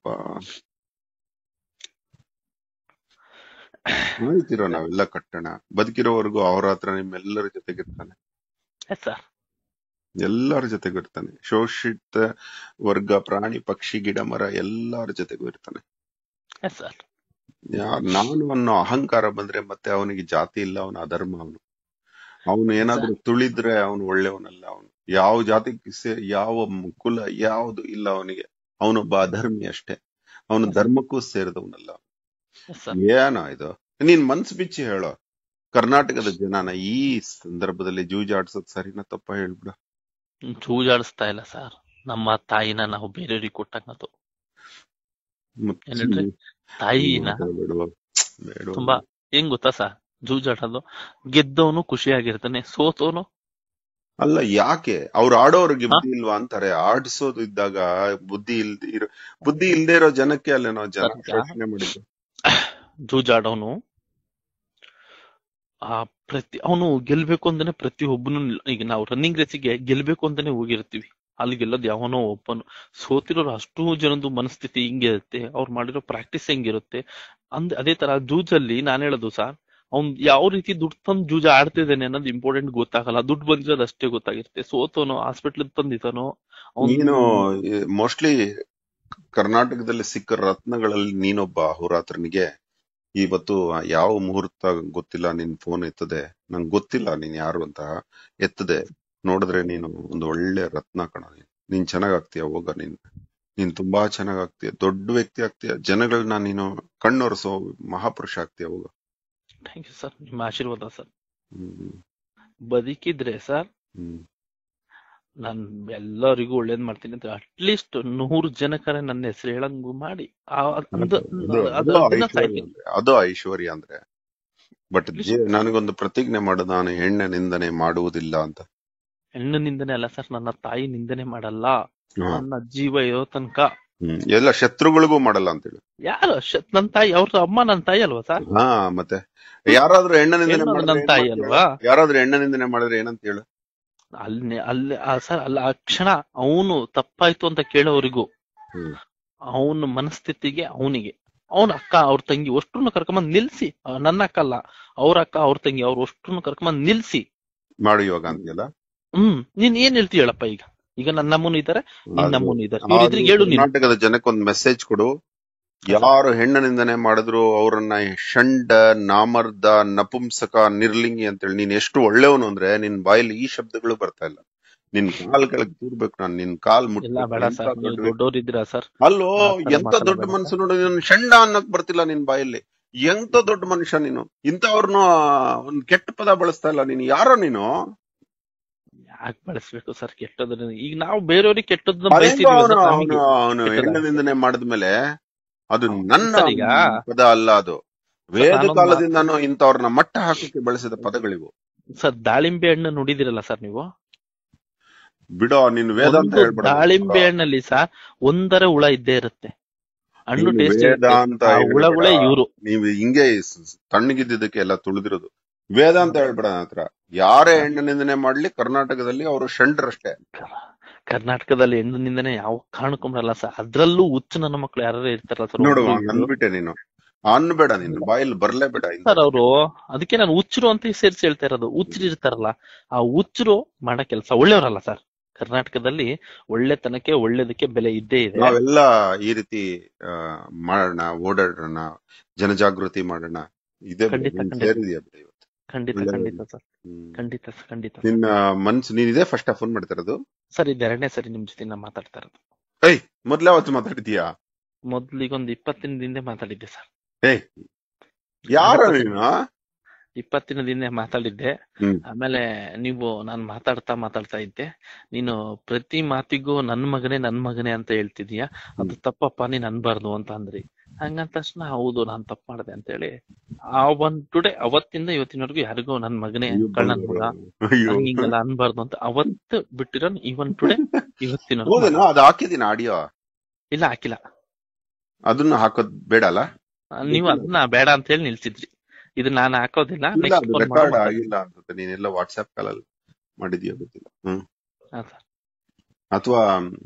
ಆಯ್ತಿರೋ ನಾವೆಲ್ಲ ಕಟ್ಟಣ ಬದುಕಿರೋವರೆಗೂ ಅವ್ರ ಹತ್ರ ನಿಮ್ಮೆಲ್ಲರ ಜೊತೆಗಿರ್ತಾನೆ ಸರ್ ಎಲ್ಲರ ಜೊತೆಗೂ ಇರ್ತಾನೆ ಶೋಷಿತ ವರ್ಗ ಪ್ರಾಣಿ ಪಕ್ಷಿ ಗಿಡ ಮರ ಎಲ್ಲರ ಜೊತೆಗೂ ಇರ್ತಾನೆ ಸರ್ ಯಾ- ನಾನು ಅನ್ನೋ ಅಹಂಕಾರ ಬಂದ್ರೆ ಮತ್ತೆ ಅವನಿಗೆ ಜಾತಿ ಇಲ್ಲ ಅವನ ಅಧರ್ಮ ಅವನು ಅವನು ಏನಾದ್ರೂ ತುಳಿದ್ರೆ ಅವನು ಒಳ್ಳೆಯವನಲ್ಲ ಅವನು ಯಾವ ಜಾತಿ ಸೇ- ಯಾವ ಮ್- ಕುಲ ಯಾವುದು ಇಲ್ಲ ಅವನಿಗೆ ಅವನೊಬ್ಬ ಅಧರ್ಮಿ ಅಷ್ಟೇ ಅವನು ಧರ್ಮಕ್ಕೂ ಸೇರಿದವನಲ್ಲ ಸರ್ ಏನೋ ಇದು ನೀನ್ ಮನ್ಸ್ ಬಿಚ್ಚಿ ಹೇಳೋ ಕರ್ನಾಟಕದ ಜನನ ಈ ಸಂದರ್ಭದಲ್ಲಿ ಜೂಜಾಡ್ಸೋದ್ ಸರಿನಾ ತಪ್ಪ ಹೇಳ್ಬಿಡ ಜೂಜಾಡಿಸ್ತಾ ಇಲ್ಲ ಸರ್ ನಮ್ಮ ತಾಯಿನ ನಾವು ಬೇರೆಯವ್ರಿಗೆ ಕೊಟ್ಟಂಗದು ಮತ್ತೆ ಏನ್ ಹೇಳ್ರಿ? ತಾಯಿನ ಬೇಡವಾ? ಬೇಡವಾ? ತುಂಬಾ ಹೆಂಗ್ ಗೊತ್ತಾ ಸರ್ ಜೂಜಾಡೋದು ಗೆದ್ದವನು ಖುಷಿಯಾಗಿರ್ತಾನೆ ಸೋತವನು ಅಲ್ಲ ಯಾಕೆ ಅವ್ರು ಆಡೋರ್ಗೆ ಹಾ? ಬುದ್ಧಿ ಇಲ್ವಾ ಅಂತಾರೆ ಆಡಿಸೋದು ಇದ್ದಾಗ ಬುದ್ಧಿ ಇಲ್ದೇ ಇರೋ ಬುದ್ಧಿ ಇಲ್ದೇ ಇರೋ ಜನಕ್ಕೆ ಅಲ್ಲೇನೋ ಜನ ಸತ್ಯ. ಶೋಷಣೆ ಮಾಡಿದ್ದು ಜೂಜಾಡೋನು ಆ ಪ್ರತಿ ಅವನು ಗೆಲ್ಬೇಕು ಅಂತಾನೆ ಪ್ರತಿ ಒಬ್ಬನು ಈಗ ನಾವು ರನ್ನಿಂಗ್ ರೇಸಿಗೆ ಗೆಲ್ಬೇಕು ಅಂತಾನೆ ಹೋಗಿರ್ತೀವಿ ಅಲ್ಲಿ ಗೆಲ್ಲೋದು ಯಾವನೋ ಒಬ್ಬನು ಸೋತಿರೋರು ಅಷ್ಟು ಜನದ ಮನಸ್ಥಿತಿ ಹಿಂಗಿರುತ್ತೆ ಅವ್ರು ಮಾಡಿರೋ ಪ್ರಾಕ್ಟೀಸ್ ಹೆಂಗಿರುತ್ತೆ ಅಂದ್ ಅದೇ ತರ ಜೂಜಲ್ಲಿ ನಾನ್ ಹೇಳೋದು ಸರ್ ಅವ್ನ್ ಯಾವ ರೀತಿ ದುಡ್ಡು ತಂದು ಜೂಜ ಆಡ್ತಿದ್ದಾನೆ ಅನ್ನೋದು ಇಂಪಾರ್ಟೆಂಟ್ ಗೊತ್ತಾಗಲ್ಲ ದುಡ್ಡು ಬಂದಿರೋದು ಅಷ್ಟೇ ಗೊತ್ತಾಗಿರುತ್ತೆ ಸೋತೋನೋ ಹಾಸ್ಪಿಟ್ಲ್ ತಂದಿದ್ದಾನೋ ನೀನು ಮೋಸ್ಟ್ಲಿ ಕರ್ನಾಟಕದಲ್ಲಿ ಸಿಕ್ಕ ರತ್ನಗಳಲ್ಲಿ ನೀನೊಬ್ಬ ಅಹೋರಾತ್ರನಿಗೆ ಇವತ್ತು ಯಾವ ಮುಹೂರ್ತ ಗೊತ್ತಿಲ್ಲ ನಿನ್ ಫೋನ್ ಎತ್ತದೆ ನಂಗೆ ಗೊತ್ತಿಲ್ಲ ನೀನ್ ಯಾರು ಅಂತ ಎತ್ತದೆ ನೋಡಿದ್ರೆ ನೀನು ಒಂದು ಒಳ್ಳೆ ರತ್ನ ಕಣ ನೀನ್ ನೀನ್ ಚೆನ್ನಾಗಾಗ್ತೀಯ ಹೋಗ ನೀನ್ ನೀನ್ ತುಂಬಾ ಚೆನ್ನಾಗಾಗ್ತೀಯ ದೊಡ್ಡ ವ್ಯಕ್ತಿ ಆಗ್ತೀಯ ಜನಗಳನ್ನ ನೀನು ಕಣ್ಣೊರೆಸೋ ಮಹಾಪುರುಷ ಆಗ್ತೀಯ ಹೋಗ ಥ್ಯಾಂಕ್ ಯು ಸರ್ ನಿಮ್ಮ ಆಶೀರ್ವಾದ ಸರ್ ಹ್ಮ್ ಬದುಕಿದ್ರೆ ಸರ್ ಹ್ಮ್ ನಾನ್ ಎಲ್ಲರಿಗೂ ಒಳ್ಳೇದ್ ಮಾಡ್ತೀನಿ ಅಂತ ಅಟ್ಲೀಸ್ಟ್ ನೂರು ಜನಕರ ನನ್ನ ಹೆಸರು ಹೇಳಂಗು ಮಾಡಿ ಆ- ಅದು ಅಂದ- ಅದು- ಅದು- ಅದು ಅದನ್ನ ಐಶ್ವರ್ಯ ಸಾಯ್ತೀನಿ. ಅಂದ್ರೆ ಅದು ಐಶ್ವರ್ಯ ಅಂದ್ರೆ ಬಟ್ ನನಗೊಂದು ಪ್ರತಿಜ್ಞೆ ಮಾಡು ನಾನು ಹೆಣ್ಣ ನಿಂದನೆ ಮಾಡುವುದಿಲ್ಲ ಅಂತ ಹೆಣ್ಣು ನಿಂದನೆ ಅಲ್ಲ ಸರ್ ನನ್ನ ತಾಯಿ ನಿಂದನೆ ಮಾಡಲ್ಲ ಹ್ಮ್. ನನ್ನ ಜೀವ ಇರೋ ತನಕ ಹ್ಮ್ ಎಲ್ಲ ಶತ್ರುಗಳಿಗೂ ಮಾಡಲ್ಲ ಅಂತ ಹೇಳಿ ಯಾರು ಶ- ನನ್ ತಾಯಿ ಅವ್ರ ಅಮ್ಮ ನನ್ ತಾಯಿ ಅಲ್ವಾ ಸರ್ ಹಾ ಮತ್ತೆ ಯಾರಾದ್ರೂ ಹೆಣ್ಣ ನಿಂದನೆ ಹೆಣ್ಣು ಮಾಡಿದ್ರೆ ನನ್ ಏನ್ ತಾಯಿ ಮಾಡ್ತೀಯ? ಅಲ್ವಾ ಯಾರಾದ್ರೂ ಹೆಣ್ಣ ನಿಂದನೆ ಮಾಡಿದ್ರೆ ಏನಂತ ಹೇಳು ಅಲ್ಲಿ ಅಲ್ಲಿ ಸರ್ ಅಲ್ಲ ಆ ಕ್ಷಣ ಅವನು ತಪ್ಪಾಯ್ತು ಅಂತ ಕೇಳೋವರಿಗೂ ಹ್ಮ್. ಅವನ ಮನಸ್ಥಿತಿಗೆ ಅವನಿಗೆ ಅವನ ಅಕ್ಕ ಅವ್ರ ತಂಗಿ ಅಷ್ಟ್ರನ್ನು ಕರ್ಕೊಂಬಂದ್ ನಿಲ್ಸಿ ಆ, ನನ್ನ ಅಕ್ಕ ಅಲ್ಲ ಅವ್ರ ಅಕ್ಕ ಅವ್ರ ತಂಗಿ ಅವ್ರ ಅಷ್ಟ್ರನ್ನು ಕರ್ಕೊಂಬಂದ್ ನಿಲ್ಸಿ ಮಾಡು ಇವಾಗ ಅಂತೀಯಲ್ಲ ಹ್ಮ್ ನೀನ್ ಏನ್ ಹೇಳ್ತಿ ಹೇಳಪ್ಪ ಈಗ ಈಗ ನನ್ನ ನಮ್ಮನು ಇದಾರೆ ನಿನ್ ಅದು- ನಮ್ಮನು ಇದಾರೆ ಇವ್ರಿದ್ರೆ ಆದ್ರೂ ಹೇಳು ನೀನು ಕರ್ನಾಟಕದ ಜನಕ್ಕೆ ಒಂದು ಮೆಸೇಜ್ ಕೊಡು ಯಾರು ಹೆಣ್ಣ ನಿಂದನೆ ಮಾಡಿದ್ರು ಅವ್ರನ್ನ ಷಂಡ ನಾಮರ್ದ ನಪುಂಸಕ ನಿರ್ಲಿಂಗಿ ಅಂತೇಳಿ ನೀನ್ ಎಷ್ಟು ಒಳ್ಳೆಯವನು ಅಂದ್ರೆ ನಿನ್ ಬಾಯಲ್ಲಿ ಈ ಶಬ್ದಗಳು ಬರ್ತಾ ಇಲ್ಲ ನಿನ್ ಕಾಲ್ ಕೆಳಗ್ ತೂರ್ಬೇಕು ನಾನು ನಿನ್ ಕಾಲ್ ಇಲ್ಲ ಬೇಡ ಮುಟ್ಟ ಸರ್ ನೀವು ದೊಡ್ಡೋರ್ ಇದ್ದೀರಾ ಸರ್ ಅಲ್ಲೋ ಆ ಥರ ಎಂತ ಮಾತಾಡಬೇಡ ದೊಡ್ಡ ಸರ್. ಮನುಷ್ಯ ನೋಡು ನೀನು ಷಂಡ ಅನ್ನಕ್ ಬರ್ತಿಲ್ಲ ನಿನ್ ಬಾಯಲ್ಲಿ ಎಂತ ದೊಡ್ಡ ಮನುಷ್ಯ ನೀನು ಇಂಥವ್ರನ್ನ ಒಂದ್ ಕೆಟ್ಟ ಪದ ಬಳಸ್ತಾ ಇಲ್ಲ ನೀನು ಯಾರೋ ನೀನು ಯಾಕೆ ಬಳಸ್ಬೇಕು ಸರ್ ಕೆಟ್ಟದನ್ನ ಈಗ ನಾವು ಬೇರೆಯವ್ರಿಗೆ ಕೆಟ್ಟದನ್ನ ಅದೇಂಗೋ ಬಯಸಿದೀವಿ ಅವನು ಸರ್ ಅವನು ನಮಗೆ ಅವನು ಕೆಟ್ಟದ? ಹೆಣ್ಣ ನಿಂದನೆ ಮಾಡಿದ್ಮೇಲೆ ಅದು ನನ್ನ ಸರ್ ಈಗ ಪದ ಅಲ್ಲ ಅದು ವೇದ ನಾನೊಂದ್ ಕಾಲದಿಂದಾನು ಇಂಥವ್ರನ್ನ ಮಟ್ಟ ಹಾಕಕ್ಕೆ ಬಳಸಿದ ಪದಗಳಿವು ಸರ್ ದಾಳಿಂಬೆ ಹಣ್ಣು ನುಡಿದಿರಲ್ಲ ಸರ್ ನೀವು ಬಿಡೋ ನೀನ್ ವೇದ ಅಂತ ಒಂದು ಹೇಳ್ಬೇಡ ದಾಳಿಂಬೆ ಹಣ್ಣಲ್ಲಿ ಸರ್ ಒಂದರ ಹುಳ ಇದ್ದೇ ಇರುತ್ತೆ ಹಣ್ಣು ನೀನು ಟೇಸ್ಟ್ ವೇದ ಅಂತ ಆ ಹೇಳ್ಬೇಡ. ಹುಳಗಳೇ ಇವ್ರು ನೀವು ಹಿಂಗೆ ಸ- ಸ- ತಣ್ಣಗಿದ್ದಿದ್ದಕ್ಕೆ ಎಲ್ಲ ತುಳಿದಿರೋದು ವೇದ ಅಂತ ಹೇಳ್ಬೇಡ ನನ್ನ ಹತ್ರ ಯಾರೇ ಹೆಣ್ಣ ನಿಂದನೆ ಮಾಡ್ಲಿ ಕರ್ನಾಟಕದಲ್ಲಿ ಅವರು ಷಂಡ್ರಷ್ಟೇ ಕರ್ನಾಟಕದಲ್ಲಿ ಹೆಣ್ಣು ನಿಂದನೆ ಯಾವ ಕಾರಣಕ್ಕೂ ಬರಲ್ಲ ಸರ್ ಅದ್ರಲ್ಲೂ ಹುಚ್ಚು ನನ್ನ ಮಕ್ಳು ಯಾರು ಇರ್ತಾರಲ್ಲ ಸರ್ ನೋಡು ಒಬ್ರು ಇಬ್ರು. ಅನ್ಬಿಟ್ಟೆ ನೀನು ಅನ್ಬೇಡ ನೀನು ಬಾಯಲ್ಲಿ ಬರ್ಲೇಬೇಡ ಇನ್ನು. ಸರ್ ಅವರು ಅದಕ್ಕೆ ನಾನು ಹುಚ್ಚರು ಅಂತ ಸೇರಿಸಿ ಹೇಳ್ತಾ ಇರೋದು ಹುಚ್ಚರು ಇರ್ತಾರಲ್ಲ ಆ ಹುಚ್ಚರು ಮಾಡೋ ಕೆಲಸ ಒಳ್ಳೆಯವರಲ್ಲ ಸರ್ ಕರ್ನಾಟಕದಲ್ಲಿ ಒಳ್ಳೆತನಕ್ಕೆ ಒಳ್ಳೇದಕ್ಕೆ ಬೆಲೆ ಇದ್ದೇ ಇದೆ ನಾವೆಲ್ಲ ಈ ರೀತಿ ಆ, ಮಾಡೋಣ ಓಡಾಡೋಣ ಜನಜಾಗೃತಿ ಮಾಡೋಣ ಇದೇ ಬಿಡು, ಖಂಡಿತ, ನೀನ್ ಖಂಡಿತ. ಸೇರಿದ್ಯಾ ಬಿಡು ಇವತ್ತು ಖಂಡಿತ ಒಳ್ಳೆ- ಖಂಡಿತ ಸರ್ ಹ್ಮ್. ಖಂಡಿತ ಸರ್ ಖಂಡಿತ ಸರ್. ನಿನ್ನ ಮನ್ಸು ನೀನ್ ಇದೇ ಫಸ್ಟ್ ಫೋನ್ ಮಾಡ್ತಿರೋದು ಸರ್ ಇದು ಎರಡನೇ ಸರಿ ನಿಮ್ ಜೊತೆ ನಾ ಮಾತಾಡ್ತಾ ಇರೋದು ಏಯ್ ಮೊದ್ಲೇ ಅವತ್ತು ಮಾತಾಡಿದ್ಯಾ ಮೊದ್ಲಿಗೊಂದು ಇಪ್ಪತ್ತು ದಿನದಿಂದ ಮಾತಾಡಿದ್ದೆ ಸರ್ ಏಯ್ ಯಾರ ನೀನು ಇಪ್ಪತ್ತು ದಿನದಿಂದ ಮಾತಾಡಿದ್ದೆ ಹ್ಮ್. ಆಮೇಲೆ ನೀವು ನಾನ್ ಮಾತಾಡ್ತಾ ಮಾತಾಡ್ತಾ ಇದ್ದೆ ನೀನು ಪ್ರತಿ ಮಾತಿಗೂ ನನ್ ಮಗನೇ ನನ್ ಮಗನೇ ಅಂತ ಹೇಳ್ತಿದೀಯ ಅದು ತಪ್ಪಪ್ಪ ನೀನ್ ಅನ್ಬಾರ್ದು ಅಂತ ಅಂದ್ರಿ ಹಂಗಂದ ತಕ್ಷಣ ಹೌದು ನಾನ್ ತಪ್ಪು ಮಾಡಿದೆ ಅಂತ ಹೇಳಿ ಆ ಒಂದ್ ಟುಡೇ ಅವತ್ತಿಂದ ಇವತ್ತಿನವರೆಗೂ ಯಾರಿಗೂ ನನ್ ಮಗನೇ ಅಯ್ಯೋ, ಕಳ್ಳನ್ ಮಗ ಅಯ್ಯೋ ಹಂಗ್ ಹಿಂಗೆಲ್ಲ ಅನ್ಬಾರ್ದು ಅಂತ ಅವತ್ತು ಬಿಟ್ಟಿರೋ ಇವನ್ ಟುಡೇ ಇವತ್ತಿನ ಹೌದೇನೋ ಅದು ಹಾಕಿದೀನಿ ಆಡಿಯೋ ಇಲ್ಲ ಹಾಕಿಲ್ಲ ಅದನ್ನ ಹಾಕೋದ್ ಬೇಡ ಅಲ್ಲ ಆ, ನೀವು ಅದನ್ನ ಬೇಡ ಅಂತ ಹೇಳಿ ನಿಲ್ಸಿದ್ರಿ ಇದು ನಾನು ಹಾಕೋದಿಲ್ಲ ಇಲ್ಲ ನೆಕ್ಸ್ಟ್ ಅದು ಫೋನ್ ರೆಕಾರ್ಡ್ ಆಗಿಲ್ಲ ಅನ್ಸುತ್ತೆ ನೀನೆಲ್ಲ ವಾಟ್ಸ್ಆಪ್ ಕಾಲಲ್ಲಿ ಮಾಡಿದ್ಯಾ ಗೊತ್ತಿಲ್ಲ ಹ್ಮ್ ಅಥವಾ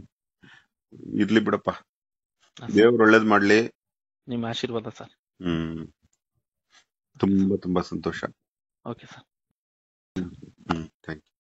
ಇರ್ಲಿ ಬಿಡಪ್ಪ ದೇವ್ರು ಒಳ್ಳೇದ್ ಮಾಡ್ಲಿ ನಿಮ್ಮ ಆಶೀರ್ವಾದ ಸರ್ ಹ್ಮ್ ತುಂಬಾ ತುಂಬಾ ಸಂತೋಷ ಓಕೆ ಸರ್ ಹ್ಮ್ ಥ್ಯಾಂಕ್